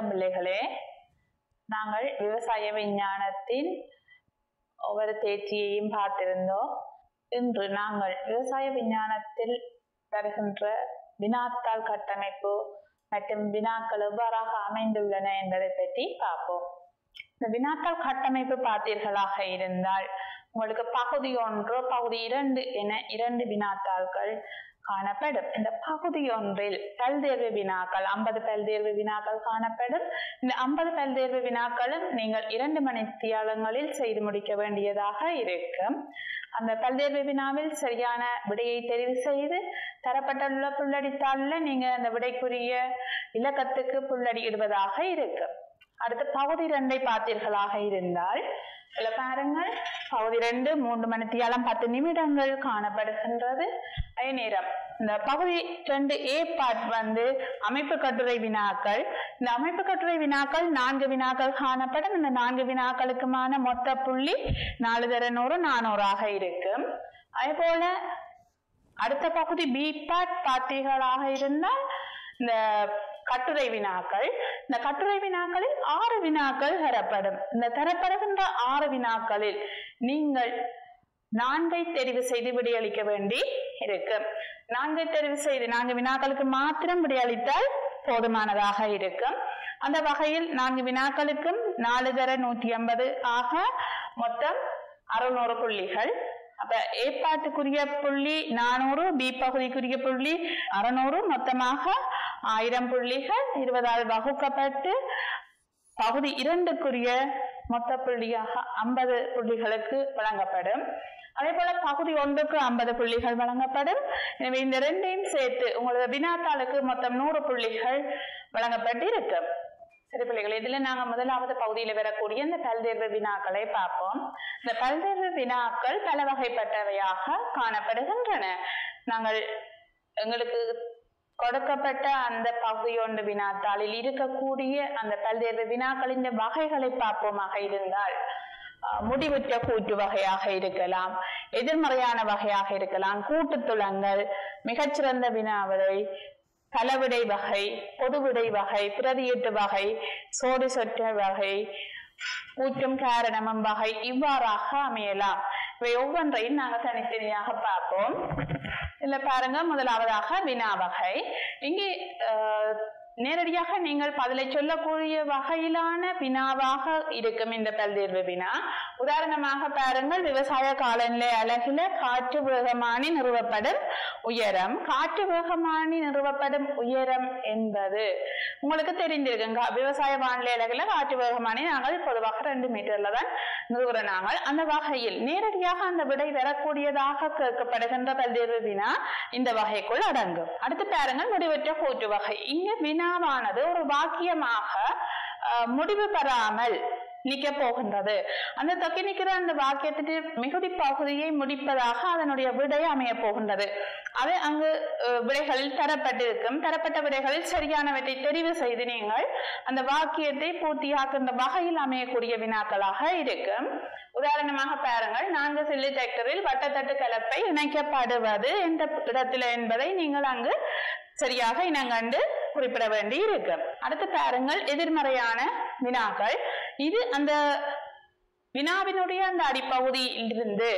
வணக்கம் பிள்ளைகளே நாங்கள் விவசாய விஞ்ஞானத்தின் ஒவ்வொரு தேர்ச்சியையும் பார்த்திருந்தோம் இன்று நாங்கள் விவசாய விஞ்ஞானத்தில் வருகின்ற வினாத்தாள் கட்டமைப்பு மற்றும் வினாக்கள் எவ்வாறாக அமைந்துள்ளன என்பதை பற்றி பார்ப்போம் இந்த வினாத்தாள் கட்டமைப்பு பார்த்தீர்களாக இருந்தால் உங்களுக்கு பகுதி ஒன்று பகுதி இரண்டு என இரண்டு வினாத்தாள்கள் காணப்படும் இந்த பகுதி ஒன்றில் பல்தேர்வு வினாக்கள் ஐம்பது பல்தேர்வு வினாக்கள் காணப்படும் இந்த ஐம்பது பல்தேர்வு வினாக்களும் நீங்கள் இரண்டு மணித்தியாலங்களில் செய்து முடிக்க வேண்டியதாக இருக்கும் அந்த பல்தேர்வு வினாவில் சரியான விடையை தெரிவு செய்து தரப்பட்டுள்ள புள்ளடித்தாளில் நீங்க அந்த விடைக்குரிய இலக்கத்துக்கு புள்ளடி இடுவதாக இருக்கும் அடுத்து பகுதி ரெண்டை பார்த்தீர்களாக இருந்தால் இதுல பாருங்கள் பகுதி ரெண்டு மூன்று மணித்தியாலம் பத்து நிமிடங்கள் காணப்படுகின்றது அதே நேரம் இந்த பகுதி ரெண்டு ஏ பார்ட் வந்து அமைப்பு கட்டுரை வினாக்கள் இந்த அமைப்பு கட்டுரை வினாக்கள் நான்கு வினாக்கள் காணப்படும் இந்த நான்கு வினாக்களுக்குமான மொத்த புள்ளி நாலு தர நூறு நானூறாக இருக்கும் அதே போல அடுத்த பகுதி பி பார்ட் பார்த்தீர்களாக இருந்தால் இந்த கட்டுரை வினாக்கள் இந்த கட்டுரை வினாக்களில் ஆறு வினாக்கள் தரப்படும் இந்த தரப்படுகின்ற ஆறு வினாக்களில் நீங்கள் நான்கை தெரிவு செய்து விடையளிக்க வேண்டி இருக்கு நான்கை தெரிவு செய்து நான்கு வினாக்களுக்கு மாத்திரம் விடையளித்தால் போதுமானதாக இருக்கும் அந்த வகையில் நான்கு வினாக்களுக்கும் நாலு தர நூற்றி ஐம்பது ஆக மொத்தம் அறுநூறு புள்ளிகள் அப்ப ஏ பாட்டுக்குரிய புள்ளி நானூறு பி பகுதிக்குரிய புள்ளி அறுநூறு மொத்தமாக ஆயிரம் புள்ளிகள் இருபதால் வகுக்கப்பட்டு பகுதி இரண்டுக்குரிய மொத்த புள்ளியாக ஐம்பது புள்ளிகளுக்கு வழங்கப்படும் அதே போல பகுதி ஒன்றுக்கு ஐம்பது புள்ளிகள் வழங்கப்படும் எனவே இந்த ரெண்டையும் சேர்த்து உங்களது வினாத்தாளுக்கு மொத்தம் நூறு புள்ளிகள் வழங்கப்பட்டு இருக்கும் சரி பிள்ளைகள் இதுல நாங்க முதலாவது பகுதியில வரக்கூடிய இந்த பல்தேர்வு வினாக்களை பார்ப்போம் இந்த பல்தேர்வு வினாக்கள் பல வகைப்பட்டவையாக காணப்படுகின்றன நாங்கள் எங்களுக்கு கொடுக்கப்பட்ட அந்த பகுதி ஒன்று வினாத்தாளில் இருக்கக்கூடிய அந்த பல்வேறு வினாக்களின் வகைகளை பார்ப்போமாக இருந்தால் முடிவுற்ற கூட்டு வகையாக இருக்கலாம் எதிர்மறையான வகையாக இருக்கலாம் கூட்டுத்துளங்கள் மிகச்சிறந்த வினாவிடை பலவிடை வகை பொதுவிடை வகை பிரதியீட்டு வகை சோடி சொற்ற வகை கூற்றும் காரணமும் வகை இவ்வாறாக அமையலாம் இவை ஒவ்வொன்றையும் நாங்கள் தனித்தனியாக பார்ப்போம் இதுல பாருங்க முதலாவதாக வினா வகை இங்கே நேரடியாக நீங்கள் பதிலை சொல்லக்கூடிய வகையிலான வினாவாக இருக்கும் இந்த பல்தேர்வு வினா உதாரணமாக பாருங்கள் விவசாய காலநிலை அழகில காற்று வேகமானி நிறுவப்படும் உயரம் காற்று வேகமானி நிறுவப்படும் உயரம் என்பது உங்களுக்கு தெரிந்திருக்குங்க விவசாய வானிலை அழகில காற்று வேகமானி நாங்கள் பொதுவாக ரெண்டு மீட்டர்ல தான் நிறுவுற நாங்கள் அந்த வகையில் நேரடியாக அந்த விடை வரக்கூடியதாக கேட்கப்படுகின்ற பல்வேறு வினா இந்த வகைக்குள் அடங்கும் அடுத்து பாருங்கள் முடிவற்ற கூட்டு வகை இங்க வினாவானது ஒரு வாக்கியமாக முடிவு பெறாமல் நிக்க போகின்றது அந்த தொக்கி நிக்கிற அந்த வாக்கியத்துக்கு மிகுதி பகுதியை முடிப்பதாக அதனுடைய விடை அமைய போகின்றது அது அங்கு விடைகளில் தரப்பட்டிருக்கும் தரப்பட்ட விடைகளில் சரியானவற்றை தெரிவு செய்து நீங்கள் அந்த வாக்கியத்தை பூர்த்தியாக்குகின்ற வகையில் அமையக்கூடிய வினாக்களாக இருக்கும் உதாரணமாக பாருங்கள் நான்கு சில்லி டிராக்டரில் வட்டத்தட்டு கலப்பை இணைக்கப்படுவது எந்த இடத்துல என்பதை நீங்கள் அங்கு சரியாக இனங்கண்டு குறிப்பிட வேண்டி இருக்கு அடுத்து பாருங்கள் எதிர்மறையான வினாக்கள் இது அந்த வினாவினுடைய அந்த அடிப்பகுதியிலிருந்து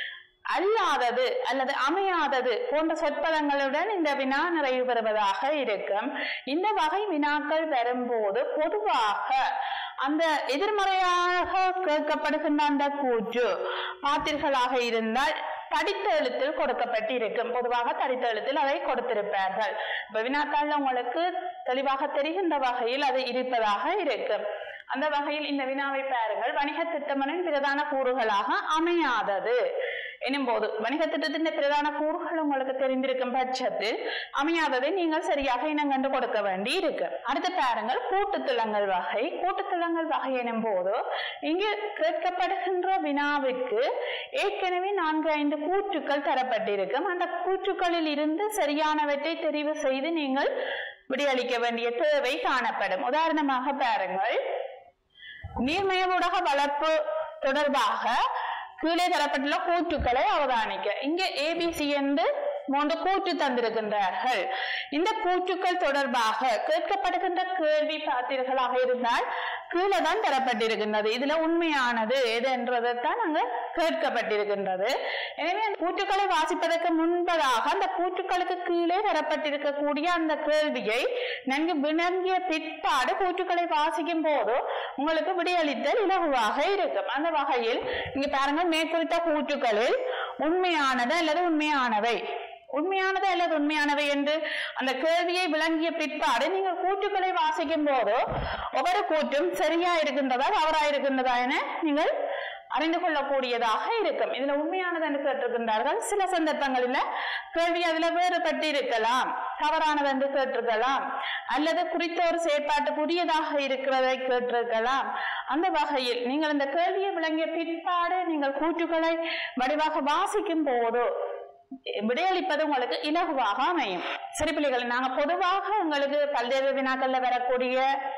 அல்லாதது அல்லது அமையாதது போன்ற சொற்பதங்களுடன் இந்த வினா நிறைவு பெறுவதாக இருக்கும் இந்த வகை வினாக்கள் வரும்போது பொதுவாக அந்த எதிர்மறையாக கேட்கப்படுகின்ற அந்த கூற்று பார்த்தீர்களாக இருந்தால் தடித்த எழுத்தில் கொடுக்கப்பட்டு இருக்கும் பொதுவாக தடித்த எழுத்தில் அதை கொடுத்திருப்பார்கள் இப்ப வினாத்தாள் உங்களுக்கு தெளிவாக தெரிகின்ற வகையில் அது இருப்பதாக இருக்கும் அந்த வகையில் இந்த வினாவை பாருங்கள் வணிக திட்டமின் பிரதான கூறுகளாக அமையாதது எனும் போது வணிக திட்டத்தின் பிரதான கூறுகள் உங்களுக்கு தெரிந்திருக்கும் பட்சத்தில் அமையாததை நீங்கள் சரியாக இனங்கண்டு கொடுக்க வேண்டி இருக்கு அடுத்து பாருங்கள் கூட்டுத்துளங்கள் வகை கூட்டுத்துளங்கள் வகை எனும் போது இங்கு கேட்கப்படுகின்ற வினாவிற்கு ஏற்கனவே நான்கு ஐந்து கூற்றுக்கள் தரப்பட்டிருக்கும் அந்த கூற்றுக்களில் இருந்து சரியானவற்றை தெரிவு செய்து நீங்கள் விடையளிக்க வேண்டிய தேவை காணப்படும் உதாரணமாக பாருங்கள் நீர்மய ஊடக வளர்ப்பு தொடர்பாக கீழே தரப்பட்டுள்ள கூற்றுக்களை அவதானிக்க இங்க ஏபிசி என்று மூன்று கூற்று தந்திருக்கின்றார்கள் இந்த கூற்றுக்கள் தொடர்பாக கேட்கப்படுகின்ற கேள்வி பார்த்தீர்களாக இருந்தால் கீழே தான் தரப்பட்டிருக்கின்றது இதுல உண்மையானது எது என்றதைத்தான் அங்கு கேட்கப்பட்டிருக்கின்றது எனவே அந்த கூற்றுக்களை வாசிப்பதற்கு முன்பதாக அந்த கூற்றுக்களுக்கு கீழே தரப்பட்டிருக்கக்கூடிய அந்த கேள்வியை நன்கு விளங்கிய பிற்பாடு கூற்றுக்களை வாசிக்கும் போது உங்களுக்கு விடையளித்தல் இலகுவாக இருக்கும் அந்த வகையில் இங்க பாருங்கள் மேற்குறித்த கூற்றுக்களில் உண்மையானது அல்லது உண்மையானவை உண்மையானது அல்லது உண்மையானவை என்று அந்த கேள்வியை விளங்கிய பிற்பாடு நீங்கள் கூற்றுக்களை வாசிக்கும் போது ஒவ்வொரு கூற்றும் சரியா இருக்கின்றதா தவறா இருக்கின்றதா என நீங்கள் அறிந்து கொள்ளக்கூடியதாக இருக்கும் இதுல உண்மையானது என்று கேட்டிருக்கின்றார்கள் சில சந்தர்ப்பங்களில் கேள்வி அதுல வேறுபட்டு இருக்கலாம் தவறானது என்று கேட்டிருக்கலாம் அல்லது குறித்த ஒரு செயற்பாட்டு புதியதாக இருக்கிறதை கேட்டிருக்கலாம் அந்த வகையில் நீங்கள் இந்த கேள்வியை விளங்கிய பிற்பாடு நீங்கள் கூற்றுக்களை வடிவாக வாசிக்கும் போது விடையளிப்பது உங்களுக்கு இலகுவாக அமையும் சரி பிள்ளைகள் நாங்க பொதுவாக உங்களுக்கு பல்வேறு வினாக்கள்ல வரக்கூடிய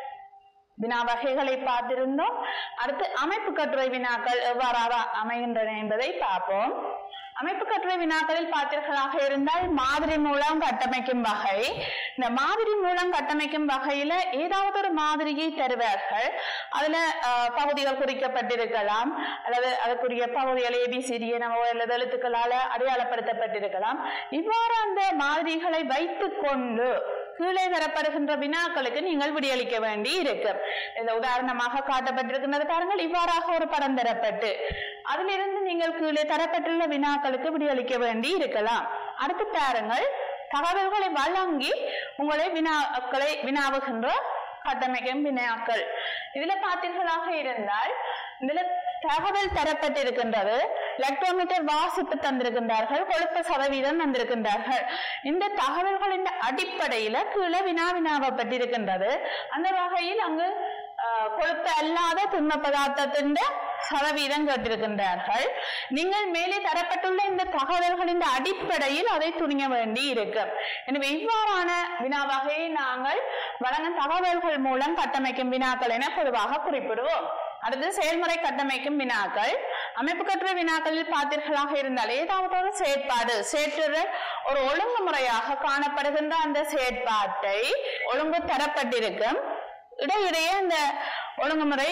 வினா வகைகளை பார்த்திருந்தோம் அடுத்து அமைப்பு கட்டுரை வினாக்கள் எவ்வாறாக அமைகின்றன என்பதை பார்ப்போம் அமைப்பு கட்டுரை வினாக்களில் பார்த்தீர்களாக இருந்தால் மாதிரி மூலம் கட்டமைக்கும் வகை இந்த மாதிரி மூலம் கட்டமைக்கும் வகையில ஏதாவது ஒரு மாதிரியை தருவார்கள் அதுல அஹ், பகுதிகள் குறிக்கப்பட்டிருக்கலாம் அல்லது அதற்குரிய பகுதிகள் ஏபிசிடி எனவோ அல்லது எழுத்துக்களால அடையாளப்படுத்தப்பட்டிருக்கலாம் இவ்வாறு அந்த மாதிரிகளை வைத்துக் கொண்டு கீழே தரப்படுகின்ற வினாக்களுக்கு நீங்கள் விடையளிக்க வேண்டி இருக்கு இந்த உதாரணமாக காட்டப்பட்டிருக்கின்றது பாருங்கள் இவ்வாறாக ஒரு படம் தரப்பட்டு அதிலிருந்து நீங்கள் கீழே தரப்பட்டுள்ள வினாக்களுக்கு விடையளிக்க வேண்டி இருக்கலாம் அடுத்து பாருங்கள் தகவல்களை வழங்கி உங்களை வினாக்களை வினாவுகின்ற கட்டமைக்கும் வினாக்கள் இதுல பார்த்தீர்களாக இருந்தால் இதுல தகவல் தரப்பட்டிருக்கின்றது லெக்டோமீட்டர் வாசிப்பு தந்திருக்கின்றார்கள் கொழுப்பு சதவீதம் தந்திருக்கின்றார்கள் இந்த தகவல்களின் அடிப்படையில கீழே வினா வினாவப்பட்டிருக்கின்றது அந்த வகையில் அங்கு ஆஹ், கொழுப்பு அல்லாத திண்ம பதார்த்தத்தின் சதவீதம் கேட்டிருக்கின்றார்கள் நீங்கள் மேலே தரப்பட்டுள்ள இந்த தகவல்களின் அடிப்படையில் அதை துணிய வேண்டி இருக்கு எனவே இவ்வாறான வினா வகையை நாங்கள் வழங்கும் தகவல்கள் மூலம் கட்டமைக்கும் வினாக்கள் என பொதுவாக குறிப்பிடுவோம் அடுத்து செயல்முறை கட்டமைக்கும் வினாக்கள் அமைப்பு கட்டுரை வினாக்களில் பார்த்தீர்களாக இருந்தால் ஏதாவது ஒரு செயற்பாடு செயற்றுறல் ஒரு ஒழுங்குமுறையாக காணப்படுகின்ற அந்த செயற்பாட்டை ஒழுங்கு தரப்பட்டிருக்கும் இடையிடையே அந்த ஒழுங்குமுறை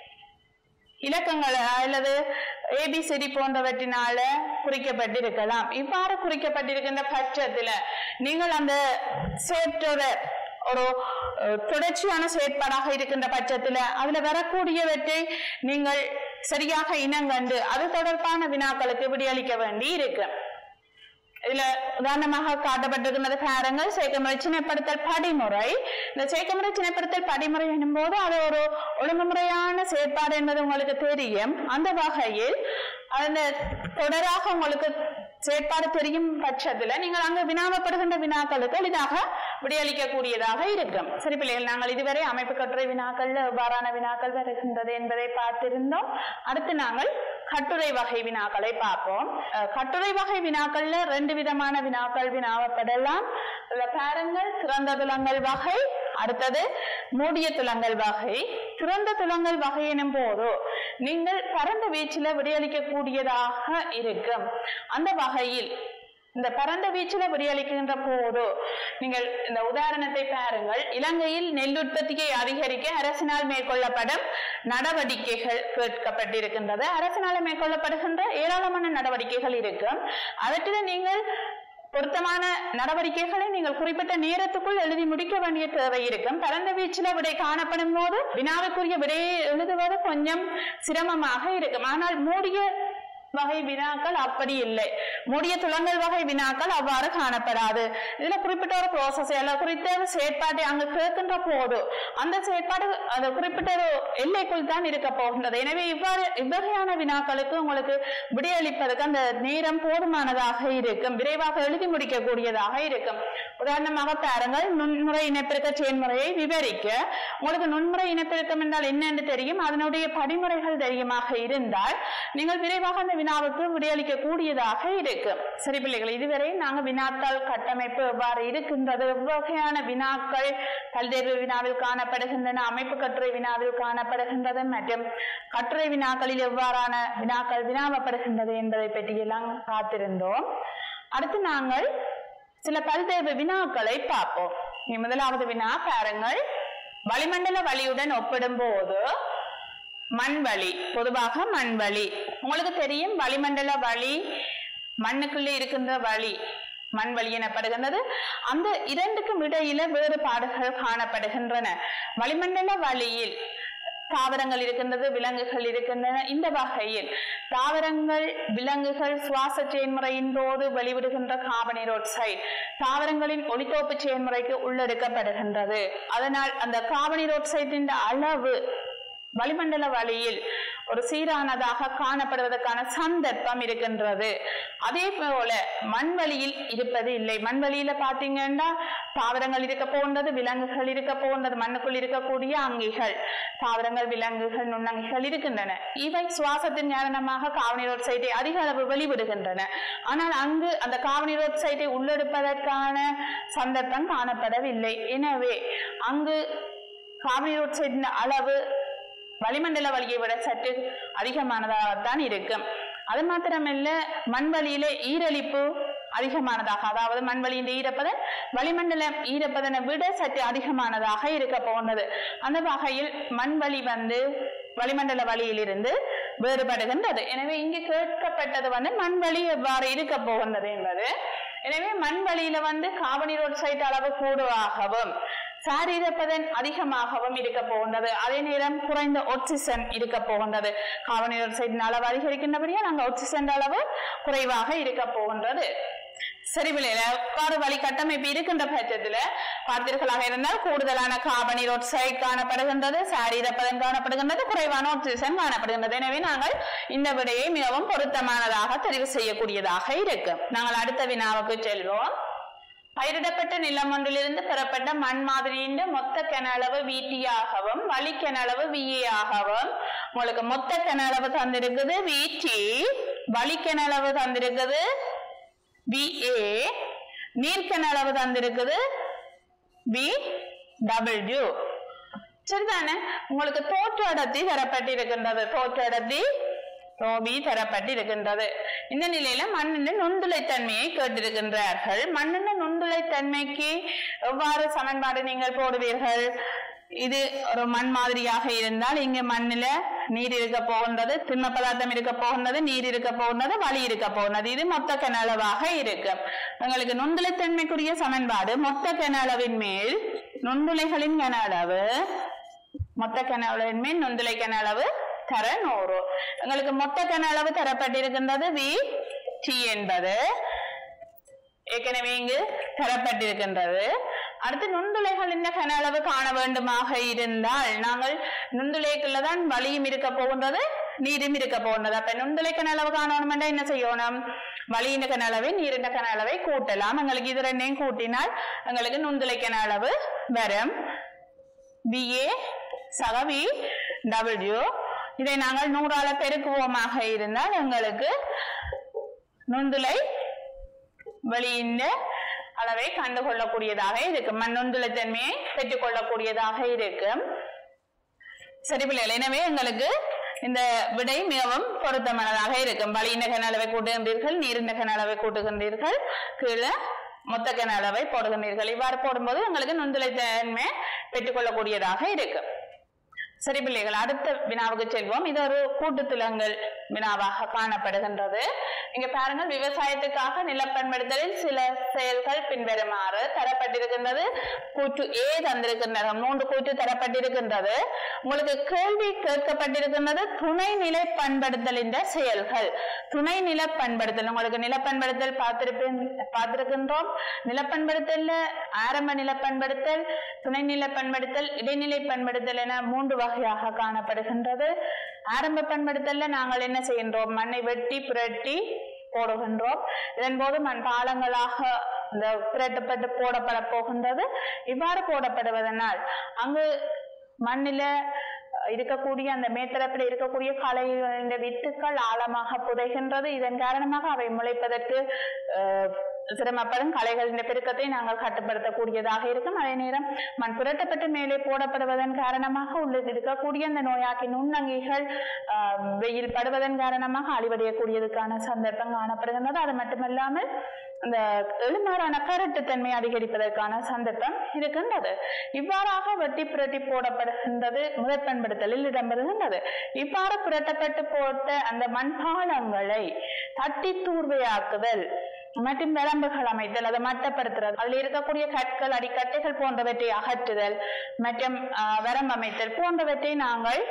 இலக்கங்கள் அல்லது ஏபிசிடி போன்றவற்றினால குறிக்கப்பட்டிருக்கலாம் இவ்வாறு குறிக்கப்பட்டிருக்கின்ற பட்சத்துல நீங்கள் அந்த செயற்றொடர் ஒரு அஹ், தொடர்ச்சியான செயற்பாடாக இருக்கின்ற பட்சத்துல அதுல வரக்கூடியவற்றை நீங்கள் சரியாக இனங்கண்டு அது தொடர்பான வினாக்களுக்கு விடையளிக்க வேண்டி இருக்கு இதுல உதாரணமாக காட்டப்பட்டிருக்கின்றது பாருங்கள் செயற்கமுறை சின்னப்படுத்தல் படிமுறை இந்த செயற்கமுறை சின்னப்படுத்தல் படிமுறை என்னும்போது அது ஒரு ஒழுங்குமுறையான செயற்பாடு என்பது உங்களுக்கு தெரியும் அந்த வகையில் அந்த தொடராக உங்களுக்கு செயற்பாடு தெரியும் பட்சத்துல நீங்கள் அங்கு வினாவப்படுகின்ற வினாக்களுக்கு எளிதாக விடையளிக்கக்கூடியதாக இருக்கும் சரி பிள்ளைகள் நாங்கள் இதுவரை அமைப்பு கட்டுரை வினாக்கள்ல எவ்வாறான வினாக்கள் வருகின்றது என்பதை பார்த்திருந்தோம் அடுத்து நாங்கள் கட்டுரை வகை வினாக்களை பார்ப்போம் அஹ், கட்டுரை வகை வினாக்கள்ல ரெண்டு விதமான வினாக்கள் வினாவப்படலாம் இதுல பாருங்கள் திறந்த துலங்கல் வகை அடுத்தது மூடிய துலங்கல் வகை திறந்த துலங்கல் வகை எனும் போது நீங்கள் பரந்த வீச்சில விடையளிக்கக்கூடியதாக இருக்கும் அந்த வகையில் இந்த பரந்த வீச்சில விடையளிக்கின்ற போது நீங்கள் இந்த உதாரணத்தை பாருங்கள் இலங்கையில் நெல் உற்பத்தியை அதிகரிக்க அரசினால் மேற்கொள்ளப்படும் நடவடிக்கைகள் கேட்கப்பட்டிருக்கின்றது அரசினால் மேற்கொள்ளப்படுகின்ற ஏராளமான நடவடிக்கைகள் இருக்கும் அவற்றில் நீங்கள் பொருத்தமான நடவடிக்கைகளை நீங்கள் குறிப்பிட்ட நேரத்துக்குள் எழுதி முடிக்க வேண்டிய தேவை இருக்கும் பரந்த வீச்சில விடை காணப்படும் போது வினாவுக்குரிய விடையை எழுதுவது கொஞ்சம் சிரமமாக இருக்கும் ஆனால் மூடிய வகை வினாக்கள் அப்படி இல்லை மூடிய துலங்கல் வகை வினாக்கள் அவ்வாறு காணப்படாது இதுல குறிப்பிட்ட ஒரு ப்ரோசஸ் அல்ல குறித்த ஒரு செயற்பாட்டை அங்கு கேட்கின்ற போது அந்த செயற்பாடு அந்த குறிப்பிட்ட ஒரு எல்லைக்குள் தான் இருக்க போகின்றது எனவே இவ்வாறு இவ்வகையான வினாக்களுக்கு உங்களுக்கு விடையளிப்பதற்கு அந்த நேரம் போதுமானதாக இருக்கும் விரைவாக எழுதி முடிக்கக்கூடியதாக இருக்கும் உதாரணமாக பாருங்கள் நுண்முறை இனப்பெருக்க செயல்முறையை விவரிக்க உங்களுக்கு நுண்முறை இனப்பெருக்கம் என்றால் என்ன என்று தெரியும் அதனுடைய படிமுறைகள் தெரியுமாக இருந்தால் நீங்கள் விரைவாக அந்த வினாவுக்கு விடையளிக்க கூடியதாக இருக்கும் சரி பிள்ளைகள் இதுவரை நாங்கள் வினாத்தாள் கட்டமைப்பு எவ்வாறு இருக்கின்றது எவ்வகையான வினாக்கள் பல்வேறு வினாவில் காணப்படுகின்றன அமைப்பு கட்டுரை வினாவில் காணப்படுகின்றது மற்றும் கட்டுரை வினாக்களில் எவ்வாறான வினாக்கள் வினாவப்படுகின்றது என்பதை பற்றியெல்லாம் பார்த்திருந்தோம் அடுத்து நாங்கள் சில பல்வேறு வினாக்களை பார்ப்போம் இங்க முதலாவது வினா பாருங்கள் வளிமண்டல வளியுடன் ஒப்பிடும்போது மண்வழி பொதுவாக மண்வழி உங்களுக்கு தெரியும் வளிமண்டல வழி மண்ணுக்குள்ளே இருக்கின்ற வழி மண்வழி எனப்படுகின்றது அந்த இரண்டுக்கும் இடையில வேறுபாடுகள் காணப்படுகின்றன வளிமண்டல வழியில் தாவரங்கள் இருக்கின்றது விலங்குகள் இருக்கின்றன இந்த வகையில் தாவரங்கள் விலங்குகள் சுவாச செயல்முறையின் போது வெளிவிடுகின்ற கார்பன் ஆக்சைடு தாவரங்களின் ஒளித்தோப்பு செயல்முறைக்கு உள்ளெடுக்கப்படுகின்றது அதனால் அந்த கார்பன் ஆக்சைடின் அளவு வளிமண்டல வழியில் ஒரு சீரானதாக காணப்படுவதற்கான சந்தர்ப்பம் இருக்கின்றது அதே போல மண்வழியில் இருப்பது இல்லை மண்வழியில பாத்தீங்கன்னா தாவரங்கள் இருக்க போன்றது விலங்குகள் இருக்க போன்றது மண்ணுக்குள் இருக்கக்கூடிய அங்கிகள் தாவரங்கள் விலங்குகள் நுண்ணங்கிகள் இருக்கின்றன இவை சுவாசத்தின் காரணமாக காவனீர் ஆக்சைடை அதிக அளவு வெளிவிடுகின்றன ஆனால் அங்கு அந்த காவனீர் ஆக்சைடை உள்ளெடுப்பதற்கான சந்தர்ப்பம் காணப்படவில்லை எனவே அங்கு காவனீர் ஆக்சைடின் அளவு வளிமண்டல வழியை விட சற்று அதிகமானதாகத்தான் இருக்கும் அது மாத்திரமல்ல மண்வழியில ஈரலிப்பு அதிகமானதாக அதாவது மண்வழியின் ஈரப்பதன் வளிமண்டலம் ஈரப்பதனை விட சற்று அதிகமானதாக இருக்க போன்றது அந்த வகையில் மண்வழி வந்து வளிமண்டல வழியிலிருந்து வேறுபடுகின்றது எனவே இங்கு கேட்கப்பட்டது வந்து மண்வழி எவ்வாறு இருக்க போகின்றது என்பது எனவே மண்வழியில வந்து கார்பன் ஆக்சைடு அளவு கூடுவாகவும் சாரீரப்பதன் அதிகமாகவும் இருக்க போகின்றது அதே நேரம் குறைந்த ஆக்சிஜன் இருக்க போகின்றது கார்பன் ஆக்சைடின் அளவு அதிகரிக்கின்றபடியால் அங்க ஆக்சிஜன் அளவு குறைவாக இருக்க போகின்றது சரி விளையில காறு வழி கட்டமைப்பு இருக்கின்ற பட்சத்துல பார்த்தீர்களாக இருந்தால் கூடுதலான கார்பன் ஆக்சைடு காணப்படுகின்றது சாரீரப்பதன் காணப்படுகின்றது குறைவான ஆக்சிஜன் காணப்படுகின்றது எனவே நாங்கள் இந்த விடையை மிகவும் பொருத்தமானதாக தெரிவு செய்யக்கூடியதாக இருக்கும் நாங்கள் அடுத்த வினாவுக்கு செல்வோம் பயிரிடப்பட்ட நிலம் ஒன்றிலிருந்து பெறப்பட்ட மண் மாதிரியின் மொத்த கனளவு வீட்டியாகவும் வழி கனளவு விஏயாகவும் உங்களுக்கு மொத்த கனளவு தந்திருக்குது வீட்டி வழி கனளவு தந்திருக்குது விஏ நீர்க்கனளவு தந்திருக்குது பி டபிள்யூ சரிதானே உங்களுக்கு தோற்று அடர்த்தி தரப்பட்டிருக்கின்றது தோற்று அடர்த்தி ரோபி தரப்பட்டிருக்கின்றது இந்த நிலையில மண்ணின் நுண்துளைத்தன்மையை கேட்டிருக்கின்றார்கள் மண்ணின் நுண்துளைத்தன்மைக்கு எவ்வாறு சமன்பாடு நீங்கள் போடுவீர்கள் இது ஒரு மண் மாதிரியாக இருந்தால் இங்கு மண்ணில நீர் இருக்க போகின்றது திண்ம பதார்த்தம் இருக்க போகின்றது நீர் இருக்க போகின்றது வழி இருக்க போகின்றது இது மொத்த கனளவாக இருக்கும் உங்களுக்கு நுண்துளைத்தன்மைக்குரிய சமன்பாடு மொத்த கனளவின் மேல் நுண்துளைகளின் கன அளவு மொத்த கன அளவின் மேல் நுண்துளை கன அளவு தர நூறு எங்களுக்கு மொத்த கன அளவு தரப்பட்டிருக்கின்றது வி டி என்பது ஏற்கனவே இங்கு தரப்பட்டிருக்கின்றது அடுத்து நுண்துளைகளின் கன அளவு காண வேண்டுமாக இருந்தால் நாங்கள் நுண்துளைக்குள்ள தான் வலியும் இருக்க போகின்றது நீரும் இருக்க போகின்றது அப்ப நுண்துளை கன அளவு காணணும் என்றால் என்ன செய்யணும் வலியின் கன அளவை நீரின் கன அளவை கூட்டலாம் எங்களுக்கு இது ரெண்டையும் கூட்டினால் எங்களுக்கு நுண்துளை கன அளவு வரும் பிஏ சக வி டபிள்யூ இதை நாங்கள் நூறால பெருக்குவோமாக இருந்தால் எங்களுக்கு நுண்துளை வெளியின் அளவை கண்டுகொள்ளக்கூடியதாக இருக்கும் மண்ணுந்துளை தன்மையை பெற்றுக்கொள்ளக்கூடியதாக இருக்கும் சரி பிள்ளைகள் எனவே எங்களுக்கு இந்த விடை மிகவும் பொருத்தமானதாக இருக்கும் வழியின் கன அளவை கூட்டுகின்றீர்கள் நீரின் கன அளவை கூட்டுகின்றீர்கள் கீழே மொத்த கன அளவை போடுகின்றீர்கள் இவ்வாறு போடும்போது எங்களுக்கு நுண்துளை தன்மை பெற்றுக்கொள்ளக்கூடியதாக இருக்கும் சரி பிள்ளைகள் அடுத்த வினாவுக்கு செல்வோம் இது ஒரு கூட்டுத்துலங்கள் வினாவாக காணப்படுகின்றது இங்க பாருங்கள் விவசாயத்துக்காக நிலப்பண்படுத்தலில் சில செயல்கள் பின்வருமாறு தரப்பட்டிருக்கின்றது கூற்று ஏ தந்திருக்கின்றன மூன்று கூற்று தரப்பட்டிருக்கின்றது உங்களுக்கு கேள்வி கேட்கப்பட்டிருக்கின்றது துணை நிலை பண்படுத்தலின் செயல்கள் துணை நில பண்படுத்தல் உங்களுக்கு நிலப்பண்படுத்தல் பார்த்திருப்பேன் பார்த்திருக்கின்றோம் நிலப்பண்படுத்தல்ல ஆரம்ப நிலப்பண்படுத்தல் துணை நில பண்படுத்தல் இடைநிலை பண்படுத்தல் என மூன்று வகையாக காணப்படுகின்றது ஆரம்ப பண்படுத்தல்ல நாங்கள் என்ன செய்கின்றோம் மண்ணை வெட்டி புரட்டி போடுகின்றோம் இதன் போது மண் பாலங்களாக இந்த புரட்டப்பட்டு போடப்பட போகின்றது இவ்வாறு போடப்படுவதனால் அங்கு மண்ணில இருக்கக்கூடிய அந்த மேத்தரப்பில் இருக்கக்கூடிய களைகளின் வித்துக்கள் ஆழமாக புதைகின்றது இதன் காரணமாக அவை முளைப்பதற்கு அஹ், சிரமப்படும் கலைகளின் பெருக்கத்தை நாங்கள் கட்டுப்படுத்தக்கூடியதாக இருக்கும் அதே நேரம் மண் புரட்டப்பட்டு மேலே போடப்படுவதன் காரணமாக உள்ள இருக்கக்கூடிய அந்த நோயாக்கி நுண்ணங்கிகள் ஆஹ், வெயில் படுவதன் காரணமாக அழிவடையக்கூடியதுக்கான சந்தர்ப்பம் காணப்படுகின்றது அது மட்டுமல்லாமல் அந்த எழுமாறான கரட்டுத்தன்மை அதிகரிப்பதற்கான சந்தர்ப்பம் இருக்கின்றது இவ்வாறாக வெட்டி புரட்டி போடப்படுகின்றது முதற் பண்படுத்தலில் இடம்பெறுகின்றது இவ்வாறு புரட்டப்பட்டு போட்ட அந்த மண்பாலங்களை தட்டி தூர்வையாக்குதல் மற்றும் விளம்புகள் அமைத்தல் அதை மட்டப்படுத்துதல் அதில் இருக்கக்கூடிய கற்கள் அடிக்கட்டைகள் போன்றவற்றை அகற்றுதல் மற்றும் ஆஹ், வரம்பு அமைத்தல் போன்றவற்றை நாங்கள்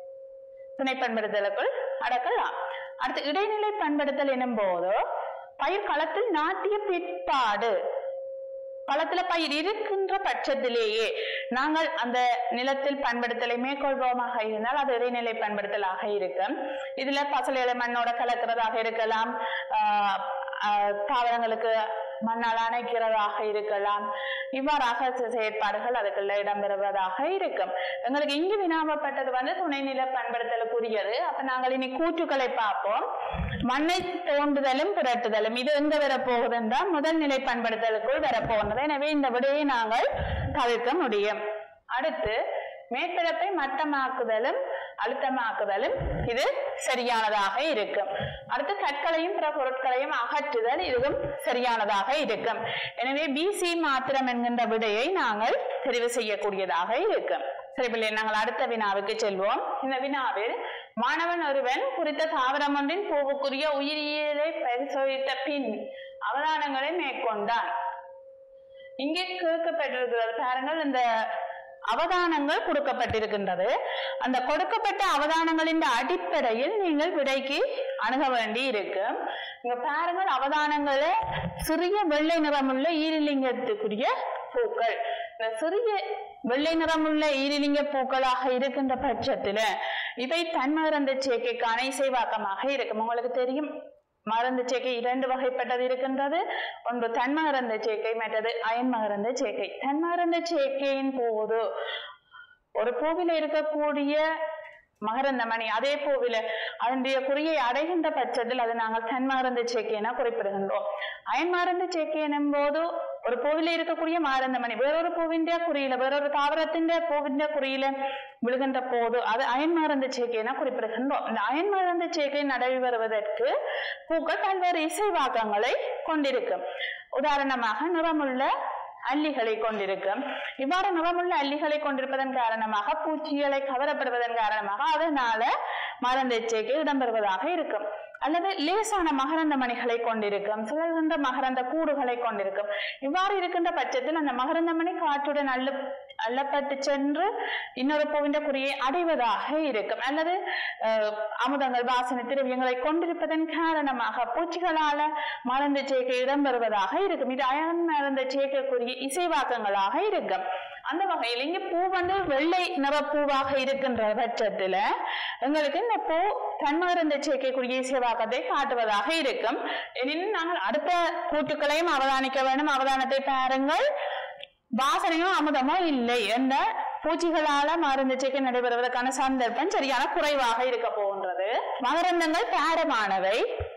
துணை பண்படுத்தலுக்குள் அடக்கலாம் அடுத்து இடைநிலை பண்படுத்தல் எனும் போது பயிர் களத்தில் நாட்டிய பிற்பாடு களத்துல பயிர் இருக்கின்ற பட்சத்திலேயே நாங்கள் அந்த நிலத்தில் பண்படுத்தலை மேற்கொள்வோமாக இருந்தால் அது இடைநிலை பண்படுத்தலாக இருக்கும் இதுல பசலையில மண்ணோட கலக்கிறதாக இருக்கலாம் ஆஹ் ஆஹ் தாவரங்களுக்கு மண்ணால் அணைக்கிறதாக இருக்கலாம் இவ்வாறாக சில செயற்பாடுகள் அதுக்குள்ள இடம்பெறுவதாக இருக்கும் எங்களுக்கு இங்கு வினாவப்பட்டது வந்து துணைநிலை பண்படுத்தலுக்குரியது அப்ப நாங்கள் இனி கூற்றுக்களை பார்ப்போம் மண்ணை தோண்டுதலும் புரட்டுதலும் இது எங்க வரப்போகுது என்றால் முதல் நிலை பண்படுத்தலுக்குள் வரப்போகிறது எனவே இந்த விடையை நாங்கள் தவிர்க்க முடியும் அடுத்து மேற்பரப்பை மட்டமாக்குதலும் அழுத்தமாக்குதலும் இது சரியானதாக இருக்கும் அடுத்து கற்களையும் பிற பொருட்களையும் அகற்றுதல் இதுவும் சரியானதாக இருக்கும் எனவே பிசி மாத்திரம் என்கின்ற விடையை நாங்கள் தெரிவு செய்யக்கூடியதாக இருக்கும் சரி பிள்ளை நாங்கள் அடுத்த வினாவுக்கு செல்வோம் இந்த வினாவில் மாணவன் ஒருவன் குறித்த தாவரம் ஒன்றின் பூவுக்குரிய உயிரியலை பரிசோதித்த பின் அவதானங்களை மேற்கொண்டான் இங்கே கேட்கப்பட்டிருக்கிறது பாருங்கள் இந்த அவதானங்கள் கொடுக்கப்பட்டிருக்கின்றது அந்த கொடுக்கப்பட்ட அவதானங்களின் அடிப்படையில் நீங்கள் விடைக்கு அணுக வேண்டி இருக்கு இங்க பாருங்கள் அவதானங்களை சிறிய வெள்ளை நிறமுள்ள ஈரலிங்கத்துக்குரிய பூக்கள் இந்த சிறிய வெள்ளை நிறமுள்ள ஈரலிங்க பூக்களாக இருக்கின்ற பட்சத்துல இவை தன்மகரந்த சேர்க்கைக்கான இசைவாக்கமாக இருக்கும் உங்களுக்கு தெரியும் மருந்து சேர்க்கை இரண்டு வகைப்பட்டது இருக்கின்றது ஒன்று தன்மகரந்த சேர்க்கை மற்றது அயன்மகரந்த சேர்க்கை தன்மகரந்த சேர்க்கையின் போது ஒரு பூவில இருக்கக்கூடிய மகரந்த மணி அதே பூவில அதனுடைய குறியை அடைகின்ற பட்சத்தில் அது நாங்கள் தன்மகரந்த சேர்க்கை என குறிப்பிடுகின்றோம் அயன்மகரந்த சேர்க்கை எனும் போது ஒரு பூவில இருக்கக்கூடிய மகரந்த மணி வேறொரு பூவின் குறியில வேறொரு தாவரத்தின் பூவின் குறியில விழுகின்ற போது அது அயன்மகரந்த சேர்க்கை என குறிப்பிடுகின்றோம் இந்த அயன்மகரந்த சேர்க்கை நடைபெறுவதற்கு பூக்கள் பல்வேறு இசைவாக்கங்களை கொண்டிருக்கும் உதாரணமாக நிறமுள்ள அல்லிகளை கொண்டிருக்கும் இவ்வாறு நிறமுள்ள அல்லிகளை கொண்டிருப்பதன் காரணமாக பூச்சிகளை கவரப்படுவதன் காரணமாக அதனால மருந்து எச்சரிக்கை இடம்பெறுவதாக இருக்கும் அல்லது லேசான மகரந்த மணிகளை கொண்டிருக்கும் சுழல்கின்ற மகரந்த கூடுகளை கொண்டிருக்கும் இவ்வாறு இருக்கின்ற பட்சத்தில் அந்த மகரந்த மணி காற்றுடன் அள்ளு அள்ளப்பட்டு சென்று இன்னொரு பூவின் குறியை அடைவதாக இருக்கும் அல்லது அஹ், அமுதங்கள் வாசனை திரவியங்களை கொண்டிருப்பதன் காரணமாக பூச்சிகளால மருந்து சேர்க்கை இடம்பெறுவதாக இருக்கும் இது அயன் மருந்து சேர்க்கக்கூடிய இசைவாக்கங்களாக இருக்கும் அந்த வகையில் இங்க பூ வந்து வெள்ளை நிற பூவாக இருக்கின்ற பட்சத்துல எங்களுக்கு இந்த பூ தன்மகரந்த சேர்க்கைக்குரிய இசைவாக்கத்தை காட்டுவதாக இருக்கும் எனினும் நாங்கள் அடுத்த கூட்டுக்களையும் அவதானிக்க வேண்டும் அவதானத்தை பாருங்கள் வாசனையோ அமுதமோ இல்லை என்ற பூச்சிகளால மருந்து சேர்க்கை நடைபெறுவதற்கான சந்தர்ப்பம் சரியான குறைவாக இருக்க போகின்றது மகரந்தங்கள் பாரமானவை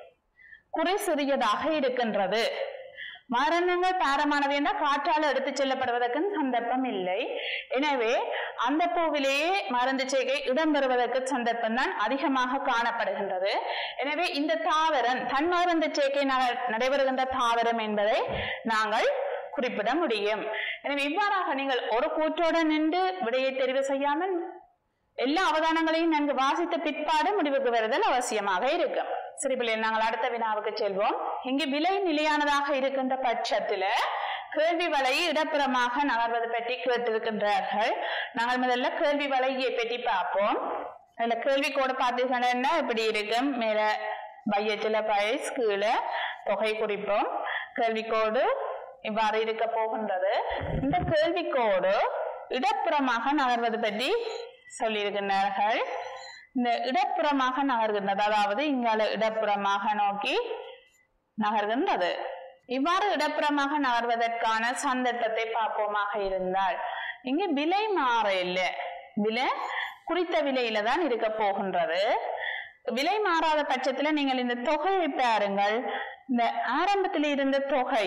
குறை சிறியதாக இருக்கின்றது மரணங்கள் பாரமானவை என்றால் காற்றால் எடுத்துச் செல்லப்படுவதற்கு சந்தர்ப்பம் இல்லை எனவே அந்த பூவிலேயே மருந்து சேர்க்கை இடம்பெறுவதற்கு சந்தர்ப்பம் தான் அதிகமாக காணப்படுகின்றது எனவே இந்த தாவரம் தன் மருந்து சேர்க்கை நட- நடைபெறுகின்ற தாவரம் என்பதை நாங்கள் குறிப்பிட முடியும் எனவே இவ்வாறாக நீங்கள் ஒரு கூற்றோடு நின்று விடையை தெரிவு செய்யாமல் எல்லா அவதானங்களையும் நன்கு வாசித்த பிற்பாடு முடிவுக்கு வருதல் அவசியமாக இருக்கும் சரி பிள்ளை நாங்கள் அடுத்த வினாவுக்கு செல்வோம் இங்கு விலை நிலையானதாக இருக்கின்ற பட்சத்துல கேள்வி வலை இடப்புறமாக நகர்வது பற்றி கேட்டிருக்கின்றார்கள் நாங்கள் முதல்ல கேள்வி வலையை பற்றி பார்ப்போம் அதுல கேள்வி கோடு பார்த்தீங்கன்னா இப்படி இருக்கும் மேல பையச்சில பைஸ் கீழே தொகை குறிப்போம் கேள்விக்கோடு இவ்வாறு இருக்க போகின்றது இந்த கேள்விக்கோடு இடப்புறமாக நகர்வது பற்றி சொல்லியிருக்கின்றார்கள் இந்த இடப்புறமாக நகர்கின்றது அதாவது இங்கால இடப்புறமாக நோக்கி நகர்கின்றது இவ்வாறு இடப்புறமாக நகர்வதற்கான சந்தர்ப்பத்தை பார்ப்போமாக இருந்தால் இங்கு விலை மாற இல்லை விலை குறித்த விலையில தான் இருக்க போகின்றது விலை மாறாத பட்சத்துல நீங்கள் இந்த தொகையை பாருங்கள் இந்த ஆரம்பத்தில் இருந்த தொகை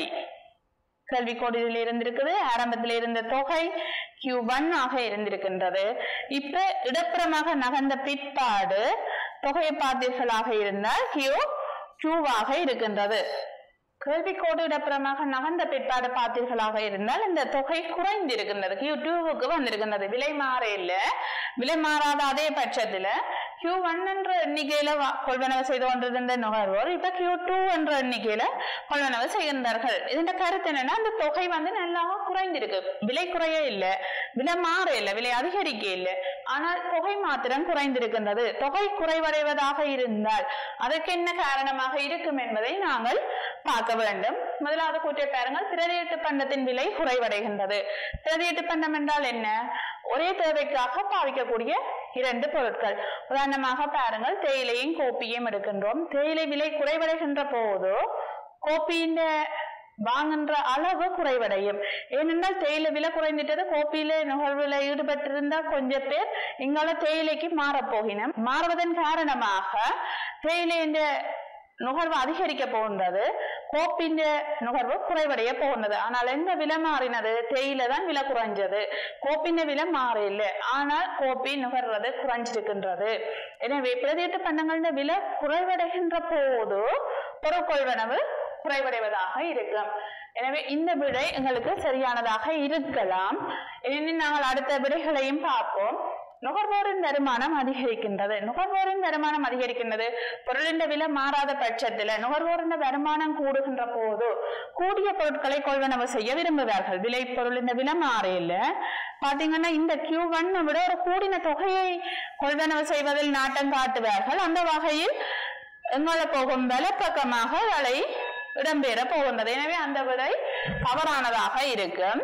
கல்வி கோடியில் இருந்திருக்குது ஆரம்பத்தில் இருந்த தொகை Q ஒன் ஆக இருந்திருக்கின்றது இப்ப இடப்புறமாக நகர்ந்த பிற்பாடு தொகையை பார்த்தீர்களாக இருந்தால் Q Qவாக இருக்கின்றது கேள்விக்கோடு இடப்புறமாக நகர்ந்த பிற்பாடு பார்த்தீர்களாக இருந்தால் இந்த தொகை குறைந்திருக்கின்றது Q டூவுக்கு வந்திருக்கின்றது விலை மாற இல்ல விலை மாறாத அதே பட்சத்துல Q ஒன் என்ற எண்ணிக்கையில வா- கொள்வனவு செய்து கொண்டிருந்த நுகர்வோர் இப்ப Q டூ என்ற எண்ணிக்கையில கொள்வனவு செய்கின்றார்கள் இதன் கருத்து என்னன்னா அந்த தொகை வந்து நல்லா குறைந்திருக்கு விலை குறைய இல்லை விலை மாற இல்லை விலை அதிகரிக்க இல்லை ஆனால் தொகை மாத்திரம் குறைந்திருக்கின்றது தொகை குறைவடைவதாக இருந்தால் அதற்கு என்ன காரணமாக இருக்கும் என்பதை நாங்கள் பார்க்க வேண்டும் முதலாவது கூற்றிய பாருங்கள் பிரதியீட்டு பண்டத்தின் விலை குறைவடைகின்றது பிரதியீட்டு பண்டம் என்றால் என்ன ஒரே தேவைக்காக பாவிக்கக்கூடிய இரண்டு பொருட்கள் உதாரணமாக பாருங்கள் தேயிலையும் கோப்பியும் எடுக்கின்றோம் தேயிலை விலை குறைவடைகின்ற போது கோப்பியின் வாங்குகின்ற அளவு குறைவடையும் ஏனென்றால் தேயிலை விலை குறைந்துட்டது கோப்பியில நுகர்வுல ஈடுபட்டிருந்தா கொஞ்சம் பேர் இங்கால தேயிலைக்கு மாறப் போகினோம் மாறுவதன் காரணமாக தேயிலை இந்த நுகர்வு அதிகரிக்க போகின்றது கோப்பின் நுகர்வு குறைவடைய போகின்றது ஆனால் எந்த விலை மாறினது தேயிலை தான் விலை குறைஞ்சது கோப்பின் விலை மாறல ஆனால் கோப்பி நுகர்வது குறைஞ்சிருக்கின்றது எனவே பிரதியீட்டு பண்டங்களின் விலை குறைவடைகின்ற போது பொருட்கொள்வனவு குறைவடைவதாக இருக்கும் எனவே இந்த விடை எங்களுக்கு சரியானதாக இருக்கலாம் ஏனெனில் நாங்கள் அடுத்த விடைகளையும் பார்ப்போம் நுகர்வோரின் வருமானம் அதிகரிக்கின்றது நுகர்வோரின் வருமானம் அதிகரிக்கின்றது பொருளின் விலை மாறாத பட்சத்துல நுகர்வோரின் வருமானம் கூடுகின்ற போது கூடிய பொருட்களை கொள்வனவு செய்ய விரும்புவார்கள் விலை பொருளின் விலை மாறையில பாத்தீங்கன்னா இந்த கியூ ஒன் விட ஒரு கூடின தொகையை கொள்வனவு செய்வதில் நாட்டம் காட்டுவார்கள் அந்த வகையில் எங்கள போகும் வலப்பக்கமாக விலை இடம்பெற போகின்றது எனவே அந்த விடை தவறானதாக இருக்கும்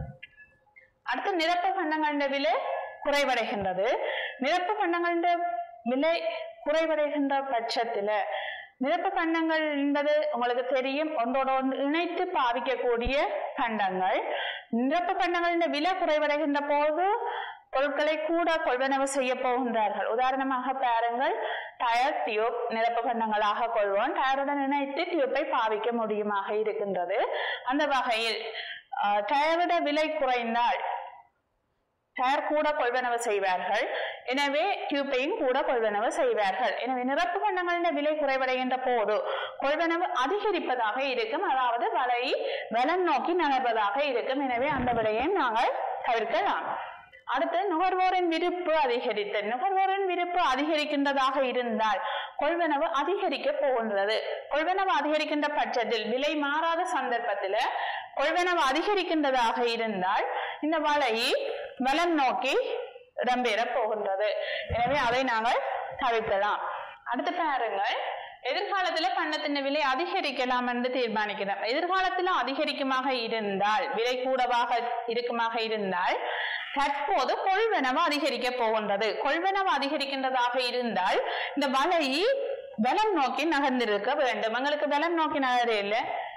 அடுத்து நிரப்பு பண்டங்களின் விலை குறைவடைகின்றது நிரப்பு பண்டங்களின் விலை குறைவடைகின்ற பட்சத்துல நிரப்பு பண்டங்கள் என்பது உங்களுக்கு தெரியும் ஒன்றோட ஒன்று இணைத்து பாவிக்கக்கூடிய பண்டங்கள் நிரப்பு பண்டங்களின் விலை குறைவடைகின்ற போது பொருட்களை கூட கொள்வனவு செய்ய போகின்றார்கள் உதாரணமாக பாருங்கள் டயர் டியூப் நிரப்பு பண்டங்களாக கொள்வோம் டயருடன் இணைத்து டியூப்பை பாவிக்க முடியுமாக இருக்கின்றது அந்த வகையில் அஹ், டயரோட விலை குறைந்தால் டயர் கூட கொள்வனவு செய்வார்கள் எனவே டியூப்பையும் கூட கொள்வனவு செய்வார்கள் எனவே நிரப்பு பண்டங்களின் விலை குறைவடைகின்ற போது கொள்வனவு அதிகரிப்பதாக இருக்கும் அதாவது வலை வலம் நோக்கி நகர்வதாக இருக்கும் எனவே அந்த விலையை நாங்கள் தவிர்க்கலாம் அடுத்து நுகர்வோரின் விருப்பு அதிகரித்து நுகர்வோரின் விருப்பு அதிகரிக்கின்றதாக இருந்தால் கொள்வனவு அதிகரிக்க போகின்றது கொள்வனவு அதிகரிக்கின்ற பட்சத்தில் விலை மாறாத சந்தர்ப்பத்தில் கொள்வனவு அதிகரிக்கின்றதாக இருந்தால் இந்த வலை வலம் நோக்கி இடம்பெற போகின்றது எனவே அதை நாங்கள் தவிர்க்கலாம் அடுத்து பாருங்கள் எதிர்காலத்துல பண்டத்தின் விலை அதிகரிக்கலாம் என்று தீர்மானிக்கிறோம் எதிர்காலத்துல அதிகரிக்குமாக இருந்தால் விலை கூடவாக இருக்குமாக இருந்தால் தற்போது கொள்வனவு அதிகரிக்க போகின்றது கொள்வனவு அதிகரிக்கின்றதாக இருந்தால் இந்த வலை பலம் நோக்கி நகர்ந்திருக்க வேண்டும் எங்களுக்கு பலம் நோக்கி நகர இல்லை